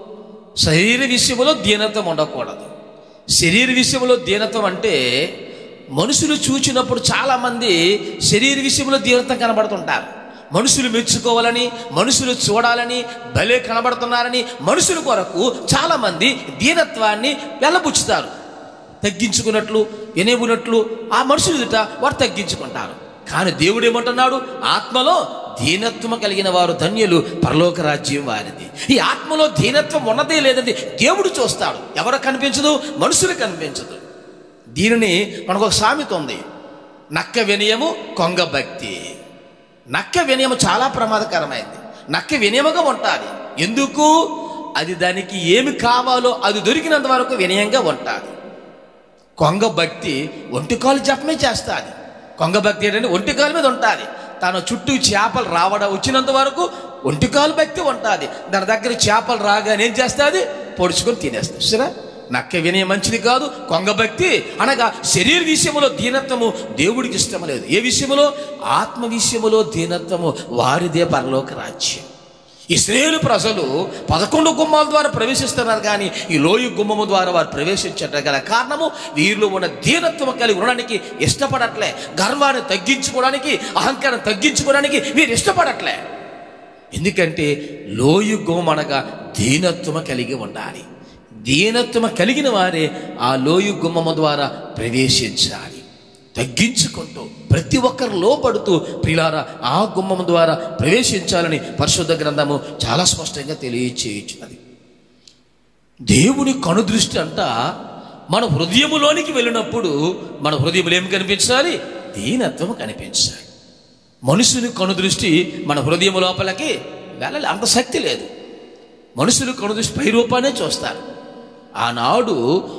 శరీర విషయంలో దీనత్వం ఉండకూడదు శరీర విషయంలో దీనత్వం అంటే మనుషులు చూచినప్పుడు చాలామంది శరీర విషయంలో దీనత్వం కనబడుతుంటారు మనుషులు మెచ్చుకోవాలని మనుషులు చూడాలని భలే కనబడుతున్నారని మనుషుల కొరకు చాలామంది దీనత్వాన్ని వెళ్ళబుచ్చుతారు తగ్గించుకున్నట్లు వినేవునట్లు ఆ మనుషులు ఎదుట వారు తగ్గించుకుంటారు కానీ దేవుడు ఏమంటున్నాడు ఆత్మలో దీనత్వం కలిగిన వారు ధన్యులు పరలోక రాజ్యం వారిది ఈ ఆత్మలో దీనత్వం ఉన్నదే లేదండి దేవుడు చూస్తాడు ఎవరు కనిపించదు మనుషులు కనిపించదు దీనిని మనకు ఒక సామెత ఉంది నక్క వినయము కొంగ భక్తి నక్క వినయము చాలా ప్రమాదకరమైంది నక్క వినయముగా ఉంటుంది ఎందుకు అది దానికి ఏమి కావాలో అది దొరికినంత వరకు వినయంగా ఉంటుంది కొంగ భక్తి ఒంటికాలు జపమే చేస్తుంది కొంగ భక్తి ఏంటంటే ఒంటికాలు మీద ఉంటుంది తన చుట్టూ చేపలు రావడం వచ్చినంత వరకు ఒంటికాలు భక్తి ఉంటుంది దాని దగ్గర చేపలు రాగానే ఏం చేస్తుంది పొడుచుకొని తినేస్తుంది సరే నక్క వినయ మంచిది కాదు కొంగ భక్తి అనగా శరీర విషయములో దీనత్వము దేవుడికి ఇష్టం లేదు ఏ విషయములో ఆత్మ విషయములో దీనత్వము వారిదే పరలోక రాజ్యం ఇస్రాయేలు ప్రజలు పదకొండు గుమ్మాల ద్వారా ప్రవేశిస్తున్నారు కానీ ఈ లోయ గుమ్మము ద్వారా వారు ప్రవేశించట గల కారణము వీరిలో ఉన్న దీనత్వం కలిగి ఉండడానికి ఇష్టపడట్లే గర్వాన్ని తగ్గించుకోవడానికి అహంకారం తగ్గించుకోవడానికి వీరు ఇష్టపడట్లే ఎందుకంటే లోయ గుమ్మం అనగా దీనత్వం కలిగి ఉండాలి దీనత్వం కలిగిన వారే ఆ లోయు గుమ్మము ద్వారా ప్రవేశించాలి తగ్గించుకుంటూ ప్రతి ఒక్కరు లోపడుతూ ప్రిలారా ఆ గుమ్మము ద్వారా ప్రవేశించాలని పరిశుద్ధ గ్రంథము చాలా స్పష్టంగా తెలియచేయించినది దేవుని కనుదృష్టి అంట మన హృదయములోనికి వెళ్ళినప్పుడు మన హృదయంలో ఏమి కనిపించాలి దీనత్వం కనిపించాలి మనుషుని కనుదృష్టి మన హృదయం లోపలికి వెళ్ళాలి అంత శక్తి లేదు మనుషులు కనుదృష్టి పై రూపానే చూస్తారు ఆనాడు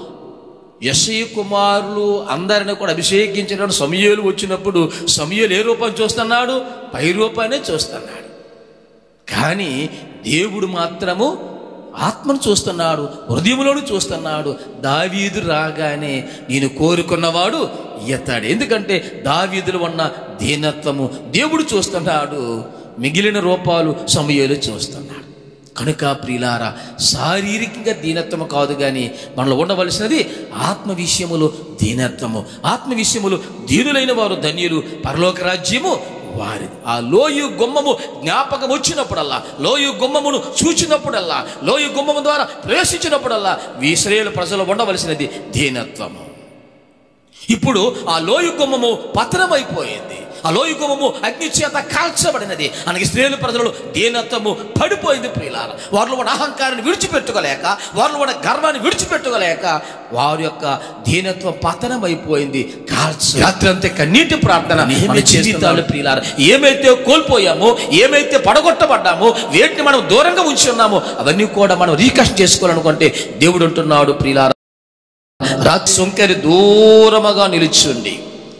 యశయ కుమారులు అందరిని కూడా అభిషేకించిన సమయలు వచ్చినప్పుడు సమయలు ఏ రూపం చూస్తున్నాడు పై రూపానే చూస్తున్నాడు కానీ దేవుడు మాత్రము ఆత్మను చూస్తున్నాడు హృదయంలోను చూస్తున్నాడు దావీదు రాగానే నేను కోరుకున్నవాడు ఎత్తాడు ఎందుకంటే దావీదులో ఉన్న దీనత్వము దేవుడు చూస్తున్నాడు మిగిలిన రూపాలు సమయాలు చూస్తున్నాడు కనుక ప్రియులారా శారీరకంగా దీనత్వము కాదు కానీ మనలో ఉండవలసినది ఆత్మ విషయములు దీనత్వము ఆత్మ విషయములు దీనులైన వారు ధన్యులు పరలోక రాజ్యము వారిది ఆ లోయు గుమ్మము జ్ఞాపకం వచ్చినప్పుడల్లా లోయు గుమ్మమును చూచినప్పుడల్లా లోయు గుమ్మము ద్వారా ప్రవేశించినప్పుడల్లా ఇస్రాయేలు ప్రజలు ఉండవలసినది దీనత్వము ఇప్పుడు ఆ లోయు గుమ్మము పతనమైపోయింది ఆ లోయు గుమ్మము అగ్ని చేత కాల్చబడినది అనగా స్త్రీలు ప్రజలు దీనత్వము పడిపోయింది ప్రియులార వారిలో ఉన్న అహంకారాన్ని విడిచిపెట్టుకోలేక వారిలో ఉన్న గర్వాన్ని విడిచిపెట్టుకోలేక వారి యొక్క దీనత్వం పతనమైపోయింది కాల్చ రాత్రి అంతే కన్నీటి ప్రార్థన మన జీవితాలు ప్రియులార ఏమైతే కోల్పోయామో ఏమైతే పడగొట్టబడ్డామో వేటిని మనం దూరంగా ఉంచి ఉన్నామో అవన్నీ కూడా మనం రీకస్ట్ చేసుకోవాలనుకుంటే దేవుడు అంటున్నాడు ప్రియులార రాత్రి సొంకరి దూరముగా నిలుచుండి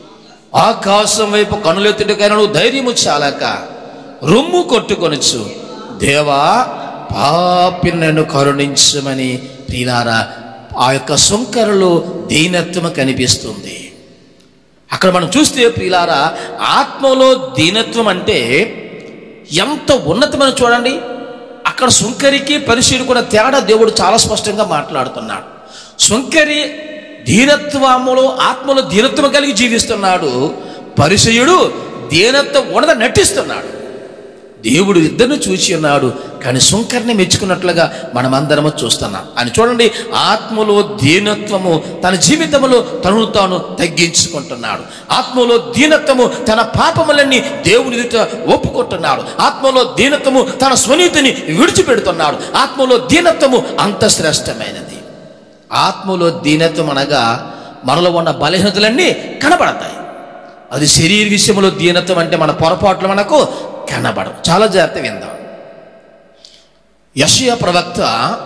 ఆకాశం వైపు కనులెత్తుడికైనా నువ్వు ధైర్యము చాలక రొమ్ము కొట్టుకొనొచ్చు దేవా పాపి నన్ను కరుణించమని ప్రియులారా ఆ యొక్క సొంకరలో దీనత్వము కనిపిస్తుంది అక్కడ మనం చూస్తే ప్రియులారా ఆత్మలో దీనత్వం అంటే ఎంత ఉన్నతమైన చూడండి అక్కడ సుంకరికి పరిశీలికున్న తేడా దేవుడు చాలా స్పష్టంగా మాట్లాడుతున్నాడు సుంకరి దీనత్వములో ఆత్మలో దీనత్వం కలిగి జీవిస్తున్నాడు పరిచయుడు దీనత్వం ఉండద నటిస్తున్నాడు దేవుడు ఇద్దరిని చూచి ఉన్నాడు కానీ సుంకర్ని మెచ్చుకున్నట్లుగా మనమందరము చూస్తున్నాం అని చూడండి ఆత్మలో దీనత్వము తన జీవితంలో తనను తాను తగ్గించుకుంటున్నాడు ఆత్మలో దీనత్వము తన పాపములన్నీ దేవుని ఎదుట ఒప్పుకుంటున్నాడు ఆత్మలో దీనత్వము తన స్వనీతిని విడిచిపెడుతున్నాడు ఆత్మలో దీనత్వము అంత శ్రేష్టమైనది ఆత్మలో దీనత్వం అనగా మనలో ఉన్న బలహీనతలన్నీ కనబడతాయి అది శరీర విషయంలో దీనత్వం అంటే మన పొరపాట్లు మనకు కనబడవు చాలా జాగ్రత్త విందాం యషయ ప్రవక్త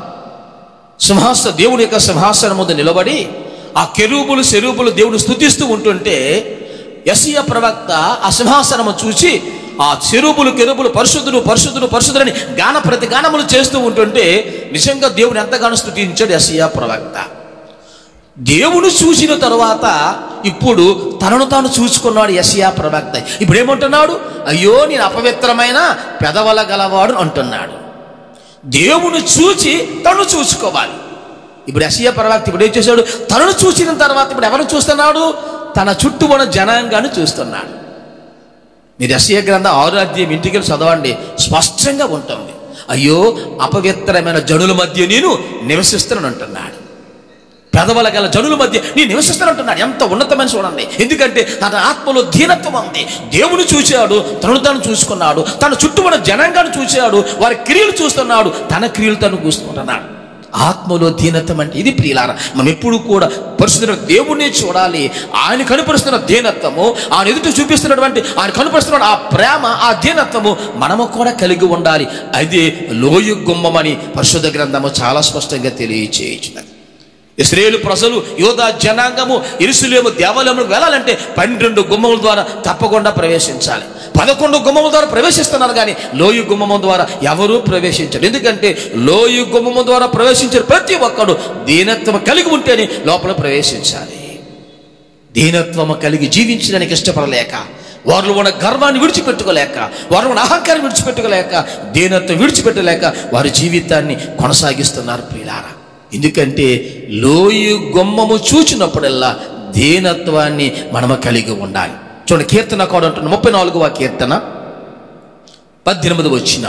సింహాస దేవుని యొక్క సింహాసనం ముందు నిలబడి ఆ కెరూబులు శరూబులు దేవుని స్థుతిస్తూ ఉంటుంటే యషయ ప్రవక్త ఆ సింహాసనము చూసి ఆ చెరుబులు కెరుబులు పరిశుద్ధులు పరిశుద్ధులు పరిశుద్ధులని గాన ప్రతి గానములు చేస్తూ ఉంటుంటే నిజంగా దేవుని ఎంతగానో స్థుతించాడు యషయ ప్రవక్త దేవుడు చూసిన తరువాత ఇప్పుడు తనను తాను చూసుకున్నాడు యషయా ప్రవక్త ఇప్పుడు ఏమంటున్నాడు అయ్యో నేను అపవిత్రమైన పెదవల గలవాడు అంటున్నాడు దేవుని చూచి తను చూసుకోవాలి ఇప్పుడు యషయా ప్రవక్త ఇప్పుడు ఏం చేశాడు తనను చూసిన తర్వాత ఇప్పుడు ఎవరు చూస్తున్నాడు తన చుట్టూ ఉన్న జనాంగాన్ని చూస్తున్నాడు మీరు యశయ గ్రంథం ఆరు అధ్యాయం ఇంటికి వెళ్ళి చదవండి స్పష్టంగా ఉంటుంది అయ్యో అపవిత్రమైన జనుల మధ్య నేను నివసిస్తున్నాను అంటున్నాడు పెదవుల గల జనుల మధ్య నేను నివసిస్తానంటున్నాడు ఎంత ఉన్నతమైన చూడండి ఎందుకంటే తన ఆత్మలో దీనత్వం ఉంది దేవుని చూశాడు తనను తాను చూసుకున్నాడు తన చుట్టూ ఉన్న జనాంగాన్ని చూశాడు వారి క్రియలు చూస్తున్నాడు తన క్రియలు తను చూసుకుంటున్నాడు ఆత్మలో దీనత్వం అంటే ఇది ప్రియులారా మనం ఎప్పుడు కూడా పరిశుద్ధ దేవుణ్ణి చూడాలి ఆయన కనుపరుస్తున్న దీనత్వము ఆయన ఎదుట చూపిస్తున్నటువంటి ఆయన కనుపరుస్తున్న ఆ ప్రేమ ఆ దీనత్వము మనము కూడా కలిగి ఉండాలి అదే లోయు గుమ్మమని పరిశుద్ధ గ్రంథము చాలా స్పష్టంగా తెలియచేయించినది ఇస్రాయేలు ప్రజలు యోధా జనాంగము ఇరుసులేము దేవాలయములకు వెళ్ళాలంటే పన్నెండు గుమ్మముల ద్వారా తప్పకుండా ప్రవేశించాలి పదకొండు గుమ్మముల ద్వారా ప్రవేశిస్తున్నారు కానీ లోయు గుమ్మము ద్వారా ఎవరూ ప్రవేశించరు ఎందుకంటే లోయు గుమ్మము ద్వారా ప్రవేశించిన ప్రతి ఒక్కడు దీనత్వం కలిగి ఉంటేనే లోపల ప్రవేశించాలి దీనత్వము కలిగి జీవించడానికి ఇష్టపడలేక వారిలో ఉన్న గర్వాన్ని విడిచిపెట్టుకోలేక వారిలో ఉన్న అహంకారం విడిచిపెట్టుకోలేక దీనత్వం విడిచిపెట్టలేక వారి జీవితాన్ని కొనసాగిస్తున్నారు ప్రియులారా ఎందుకంటే లోయు గొమ్మము చూచినప్పుడల్లా దీనత్వాన్ని మనము కలిగి ఉండాలి చూడండి కీర్తన కూడా ఉంటుంది ముప్పై నాలుగవ కీర్తన పద్దెనిమిది వచ్చిన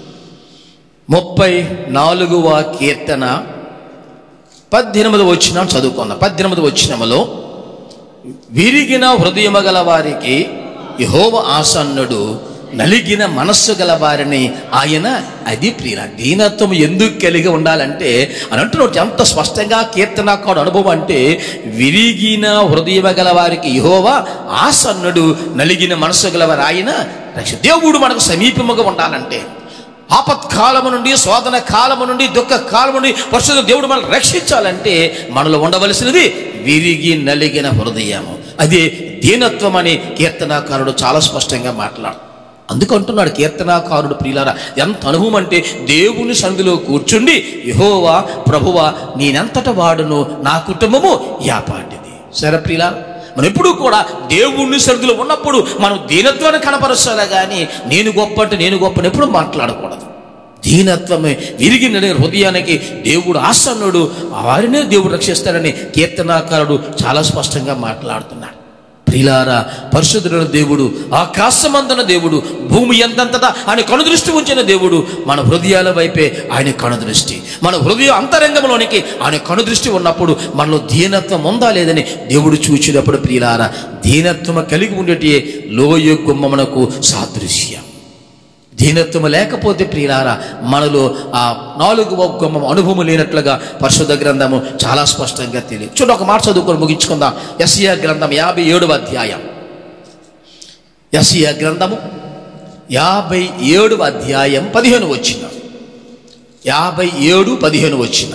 ముప్పై నాలుగవ కీర్తన పద్దెనిమిది వచ్చిన చదువుకుందాం పద్దెనిమిది వచ్చినములో విరిగిన హృదయము గల వారికి యహోవ ఆసన్నుడు నలిగిన మనస్సు గల వారిని ఆయన అది ప్రియ దీనత్వం ఎందుకు కలిగి ఉండాలంటే అని అంటున్నాడు ఎంత స్పష్టంగా కీర్తనాకాడు అనుభవం అంటే విరిగిన హృదయం గల వారికి యహోవా ఆసన్నుడు నలిగిన మనస్సు గల వారు ఆయన రక్ష దేవుడు మనకు సమీపముగా ఉండాలంటే ఆపత్కాలము నుండి శోధన కాలము నుండి దుఃఖ కాలము నుండి పరిశుద్ధ దేవుడు మనల్ని రక్షించాలంటే మనలో ఉండవలసినది విరిగి నలిగిన హృదయము అది దీనత్వం అని కీర్తనాకారుడు చాలా స్పష్టంగా మాట్లాడు అందుకంటున్నాడు కీర్తనాకారుడు ప్రియులారా ఎంత అనుభవం అంటే దేవుని సంధిలో కూర్చుండి యహోవా ప్రభువా నేనెంతట వాడును నా కుటుంబము యాపాటిది సరే ప్రియులా మనం ఎప్పుడూ కూడా దేవుణ్ణి సరిధిలో ఉన్నప్పుడు మనం దీనత్వాన్ని కనపరచాలి కానీ నేను గొప్ప అంటే నేను గొప్ప అని ఎప్పుడు మాట్లాడకూడదు దీనత్వమే విరిగిన హృదయానికి దేవుడు ఆసన్నుడు వారినే దేవుడు రక్షిస్తాడని కీర్తనాకారుడు చాలా స్పష్టంగా మాట్లాడుతున్నాడు ప్రిలారా పరిశుద్ధుడైన దేవుడు ఆకాశమందన దేవుడు భూమి ఎంతంతటా ఆయన కనుదృష్టి ఉంచిన దేవుడు మన హృదయాల వైపే ఆయన కనుదృష్టి మన హృదయ అంతరంగంలోనికి ఆయన కనుదృష్టి ఉన్నప్పుడు మనలో దీనత్వం ఉందా లేదని దేవుడు చూచినప్పుడు ప్రియులారా దీనత్వం కలిగి ఉండేటి లోయ గుమ్మమునకు సాదృశ్యం దీనత్వం లేకపోతే ప్రియులారా మనలో ఆ నాలుగు గొప్ప అనుభవం లేనట్లుగా పరిశుద్ధ గ్రంథము చాలా స్పష్టంగా తెలియదు చూడండి ఒక మాట చదువుకొని ముగించుకుందాం ఎస్ఈఆ గ్రంథం యాభై ఏడవ అధ్యాయం ఎస్ఈఆ గ్రంథము యాభై ఏడవ అధ్యాయం పదిహేను వచ్చిన యాభై ఏడు పదిహేను వచ్చిన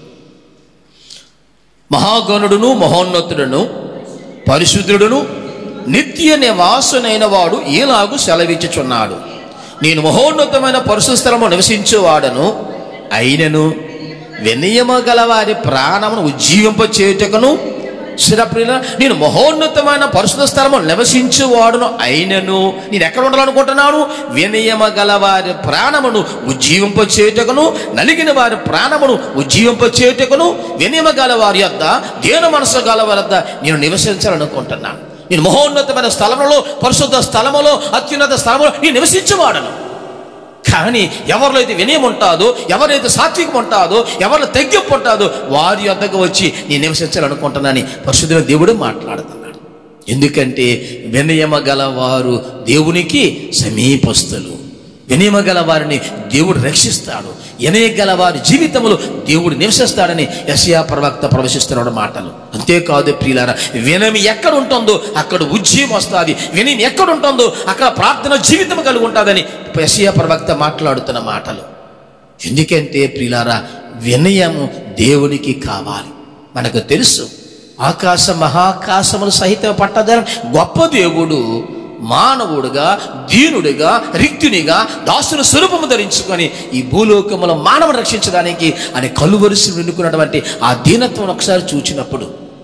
మహాగణుడును మహోన్నతుడును పరిశుద్ధుడును నిత్య నివాసునైన వాడు ఈలాగు సెలవిచ్చుచున్నాడు నేను మహోన్నతమైన పరిశుద్ధ స్థలము నివసించేవాడను అయినను వినయమ గల వారి ప్రాణమును ఉజ్జీవింప చేయుటకును స్థిరప్రియుల నేను మహోన్నతమైన పరిశుద్ధ స్థలము నివసించేవాడును అయినను నేను ఎక్కడ ఉండాలనుకుంటున్నాను వినయమ గల వారి ప్రాణమును ఉజ్జీవింప చేయుటకును నలిగిన వారి ప్రాణమును ఉజ్జీవింప చేయుటకును వినయమ గల వారి యొద్ద దేన మనసు గల వారి వద్ద నేను నివసించాలనుకుంటున్నాను నేను మహోన్నతమైన స్థలములో పరిశుద్ధ స్థలములో అత్యున్నత స్థలములో నేను నివసించేవాడను కానీ ఎవరిలో అయితే వినయం ఉంటాదో ఎవరైతే సాత్వికం ఉంటాదో ఎవరిలో తగ్గింపు ఉంటాదో వారి వద్దకు వచ్చి నేను నివసించాలనుకుంటున్నానని పరిశుద్ధుల దేవుడు మాట్లాడుతున్నాడు ఎందుకంటే వినయమ గలవారు దేవునికి సమీపస్తులు వినయమ గల వారిని దేవుడు రక్షిస్తాడు వినయ గల వారి జీవితంలో దేవుడు నివసిస్తాడని యశయా ప్రవక్త ప్రవశిస్తున్నాడు మాటలు అంతేకాదు ప్రియులారా వినయం ఎక్కడ ఉంటుందో అక్కడ ఉజ్జీవం వస్తుంది వినయం ఎక్కడ ఉంటుందో అక్కడ ప్రార్థన జీవితం కలిగి ఉంటుందని యశయా ప్రవక్త మాట్లాడుతున్న మాటలు ఎందుకంటే ప్రియులారా వినయము దేవునికి కావాలి మనకు తెలుసు ఆకాశ మహాకాశములు సహితం పట్టదని గొప్ప దేవుడు మానవుడుగా దీనుడిగా రిక్తునిగా దాసుని స్వరూపము ధరించుకొని ఈ భూలోకములో మానవుని రక్షించడానికి ఆయన కలువరిసి వెనుకున్నటువంటి ఆ దీనత్వం ఒకసారి చూచినప్పుడు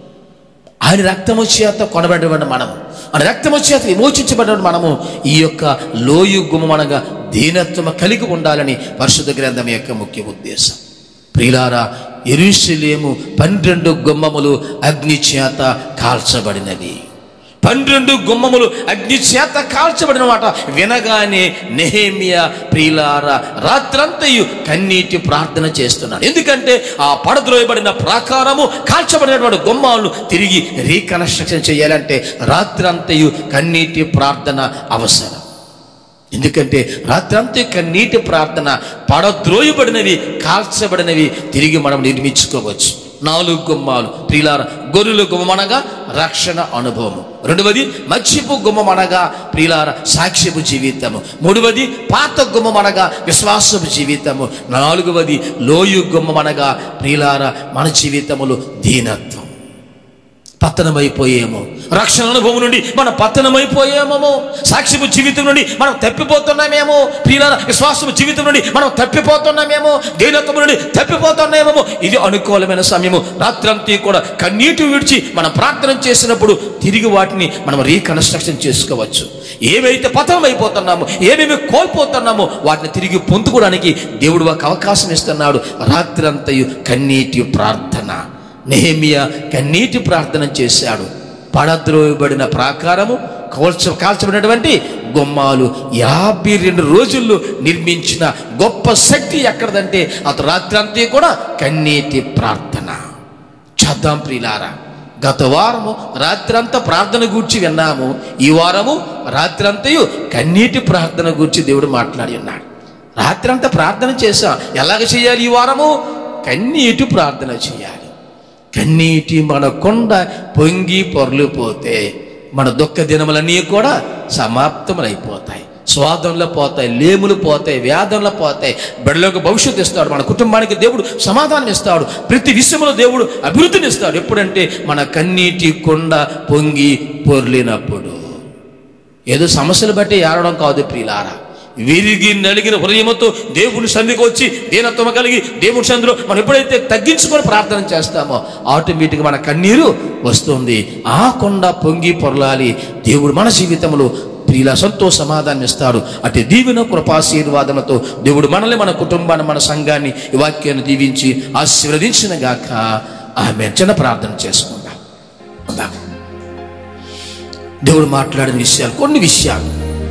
ఆయన రక్తము చేత కొనబడినటువంటి మనము ఆయన రక్తము చేత విమోచించబడిన మనము ఈ యొక్క లోయు గుమ్మనగా దీనత్వము కలిగి ఉండాలని పరిశుద్ధ గ్రంథం యొక్క ముఖ్య ఉద్దేశం ప్రియులారా ఎరుషలేము పన్నెండు గుమ్మములు అగ్ని చేత కాల్చబడినవి పన్నెండు గుమ్మములు అగ్ని చేత కాల్చబడిన మాట వినగానే నెహేమియా ప్రియులార రాత్రంతయు కన్నీటి ప్రార్థన చేస్తున్నాడు ఎందుకంటే ఆ పడద్రోయబడిన ప్రాకారము కాల్చబడినటువంటి గుమ్మాలను తిరిగి రీకన్స్ట్రక్షన్ చేయాలంటే రాత్రంతయు కన్నీటి ప్రార్థన అవసరం ఎందుకంటే రాత్రంతా కన్నీటి ప్రార్థన పడద్రోయబడినవి కాల్చబడినవి తిరిగి మనం నిర్మించుకోవచ్చు నాలుగు గుమ్మాలు ప్రియులార గొర్రెల గుమ్మనగా రక్షణ అనుభవము రెండవది మత్స్యపు గుమ్మమనగా ప్రియులార సాక్ష్యపు జీవితము మూడవది పాత గుమ్మమనగా విశ్వాసపు జీవితము నాలుగవది లోయు గుమ్మమనగా ప్రియులార మన జీవితములు దీనత్వం పతనమైపోయేమో రక్షణ అనుభవం నుండి మనం పతనమైపోయేమో సాక్ష్యపు జీవితం నుండి మనం తప్పిపోతున్నామేమో ప్రియుల విశ్వాసపు జీవితం నుండి మనం తప్పిపోతున్నామేమో దీనత్వం నుండి తప్పిపోతున్నామేమో ఇది అనుకూలమైన సమయము రాత్రంతా కూడా కన్నీటి విడిచి మనం ప్రార్థన చేసినప్పుడు తిరిగి వాటిని మనం రీకన్స్ట్రక్షన్ చేసుకోవచ్చు ఏవైతే పతనం అయిపోతున్నామో ఏమేమి కోల్పోతున్నామో వాటిని తిరిగి పొందుకోవడానికి దేవుడు ఒక అవకాశం ఇస్తున్నాడు రాత్రంతయు కన్నీటి ప్రార్థన నెహమియా కన్నీటి ప్రార్థన చేశాడు పడద్రోయబడిన ప్రాకారము కాల్చ కాల్చబడినటువంటి గుమ్మాలు యాభై రెండు రోజుల్లో నిర్మించిన గొప్ప శక్తి ఎక్కడదంటే అతను రాత్రంతా కూడా కన్నీటి ప్రార్థన చద్దాం ప్రియులారా గత వారము రాత్రంతా ప్రార్థన గూర్చి విన్నాము ఈ వారము రాత్రంతయు కన్నీటి ప్రార్థన గూర్చి దేవుడు మాట్లాడి ఉన్నాడు రాత్రంతా ప్రార్థన చేశాం ఎలాగ చేయాలి ఈ వారము కన్నీటి ప్రార్థన చేయాలి కన్నీటి మన కొండ పొంగి పొరలిపోతే మన దుఃఖ దినములన్నీ కూడా సమాప్తములైపోతాయి స్వాదంలో పోతాయి లేములు పోతాయి వ్యాధంలో పోతాయి బిడ్డలకు భవిష్యత్తు ఇస్తాడు మన కుటుంబానికి దేవుడు సమాధానం ఇస్తాడు ప్రతి విషయంలో దేవుడు అభివృద్ధిని ఇస్తాడు ఎప్పుడంటే మన కన్నీటి కొండ పొంగి పొర్లినప్పుడు ఏదో సమస్యలు బట్టి ఏడవడం కాదు ప్రియులారా విరిగి నలిగిన హృదయముతో దేవుని సంధికి వచ్చి దీనత్వం కలిగి దేవుని సంధిలో మనం ఎప్పుడైతే తగ్గించుకొని ప్రార్థన చేస్తామో ఆటోమేటిక్గా మన కన్నీరు వస్తుంది ఆ కొండ పొంగి పొరలాలి దేవుడు మన జీవితంలో ప్రియుల సంతో సమాధానం ఇస్తాడు అటు దీవెన కృపాశీర్వాదములతో దేవుడు మనల్ని మన కుటుంబాన్ని మన సంఘాన్ని ఈ వాక్యాన్ని దీవించి ఆశీర్వదించిన గాక ఆమె చిన్న ప్రార్థన చేసుకుందాం ఉందాం. దేవుడు మాట్లాడిన విషయాలు కొన్ని విషయాలు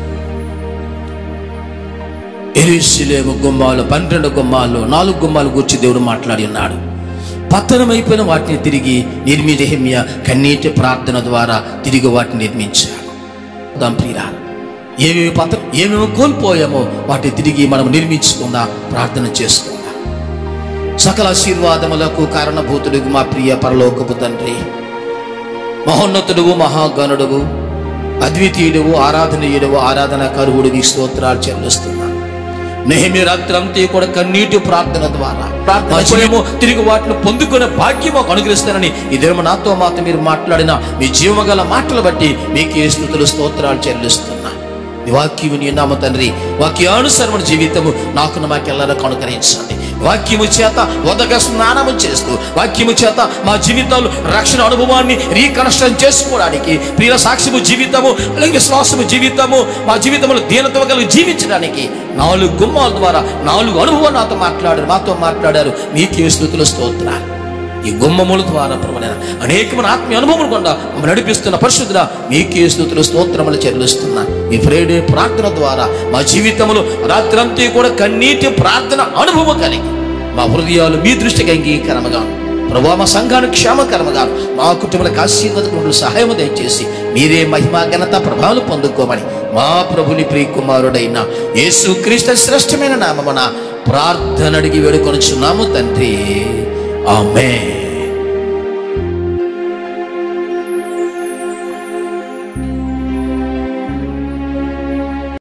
ఎరుసలేము గుమ్మాలు పన్నెండు గుమ్మాలు నాలుగు గుమ్మాలు గురించి దేవుడు మాట్లాడి ఉన్నాడు పతనమైపోయిన వాటిని తిరిగి నిర్మిజహిమ్య కన్నీటి ప్రార్థన ద్వారా తిరిగి వాటిని నిర్మించాడు దంప్రిరా ఏమేమి పత ఏమేమి కోల్పోయామో వాటిని తిరిగి మనం నిర్మించుకుందాం ప్రార్థన చేసుకుందాం సకల ఆశీర్వాదములకు కారణభూతుడుగు మా ప్రియ పరలోకపు తండ్రి మహోన్నతుడువు మహాగణుడువు అద్వితీయుడువు ఆరాధనీయుడువు ఆరాధన కరువుడికి స్తోత్రాలు చెల్లిస్తున్నా నెహమి రాత్రంతా కూడా కన్నీటి ప్రార్థన ద్వారా ప్రార్థన చేయము తిరిగి వాటిని పొందుకునే భాగ్యం మాకు అనుగ్రహిస్తానని ఈ దినము నాతో మాతో మీరు మాట్లాడిన మీ జీవగల మాటలు బట్టి మీకే స్థుతులు స్తోత్రాలు చెల్లిస్తున్నా ఈ వాక్యము నీ నామ తండ్రి వాక్యానుసరణ జీవితము నాకు మాకెల్లరకు అనుకరించండి వాక్యము చేత ఉదక స్నానము చేస్తూ వాక్యము చేత మా జీవితాలు రక్షణ అనుభవాన్ని రీకనెక్షన్ చేసుకోవడానికి ప్రియ సాక్ష్యము జీవితము అలాగే శ్వాసము జీవితము మా జీవితంలో దీనత్వ కలిగి జీవించడానికి నాలుగు గుమ్మాల ద్వారా నాలుగు అనుభవాలు నాతో మాట్లాడారు మాతో మాట్లాడారు మీకే స్థుతులు స్తోత్రాలు ఈ గుమ్మముల ద్వారా ప్రభునైన అనేకమైన ఆత్మీయ అనుభవం కొండ మమ్మల్ని నడిపిస్తున్న పరిశుద్ధుల మీకే స్థుతులు స్తోత్రములు చెల్లిస్తున్నా ఈ ఫ్రైడే ప్రార్థన ద్వారా మా జీవితంలో రాత్రంతా కూడా కన్నీటి ప్రార్థన అనుభవం కలిగి మా హృదయాలు మీ దృష్టికి అంగీకరముగా ప్రభా మా సంఘానికి క్షేమకరముగా మా కుటుంబాలకు ఆశీర్వదకులు సహాయం దయచేసి మీరే మహిమా ఘనత ప్రభావాలు పొందుకోమని మా ప్రభుని ప్రియ కుమారుడైన యేసు క్రీస్తు శ్రేష్టమైన నామమున ప్రార్థన అడిగి వేడుకొనుచున్నాము తండ్రి ఆమె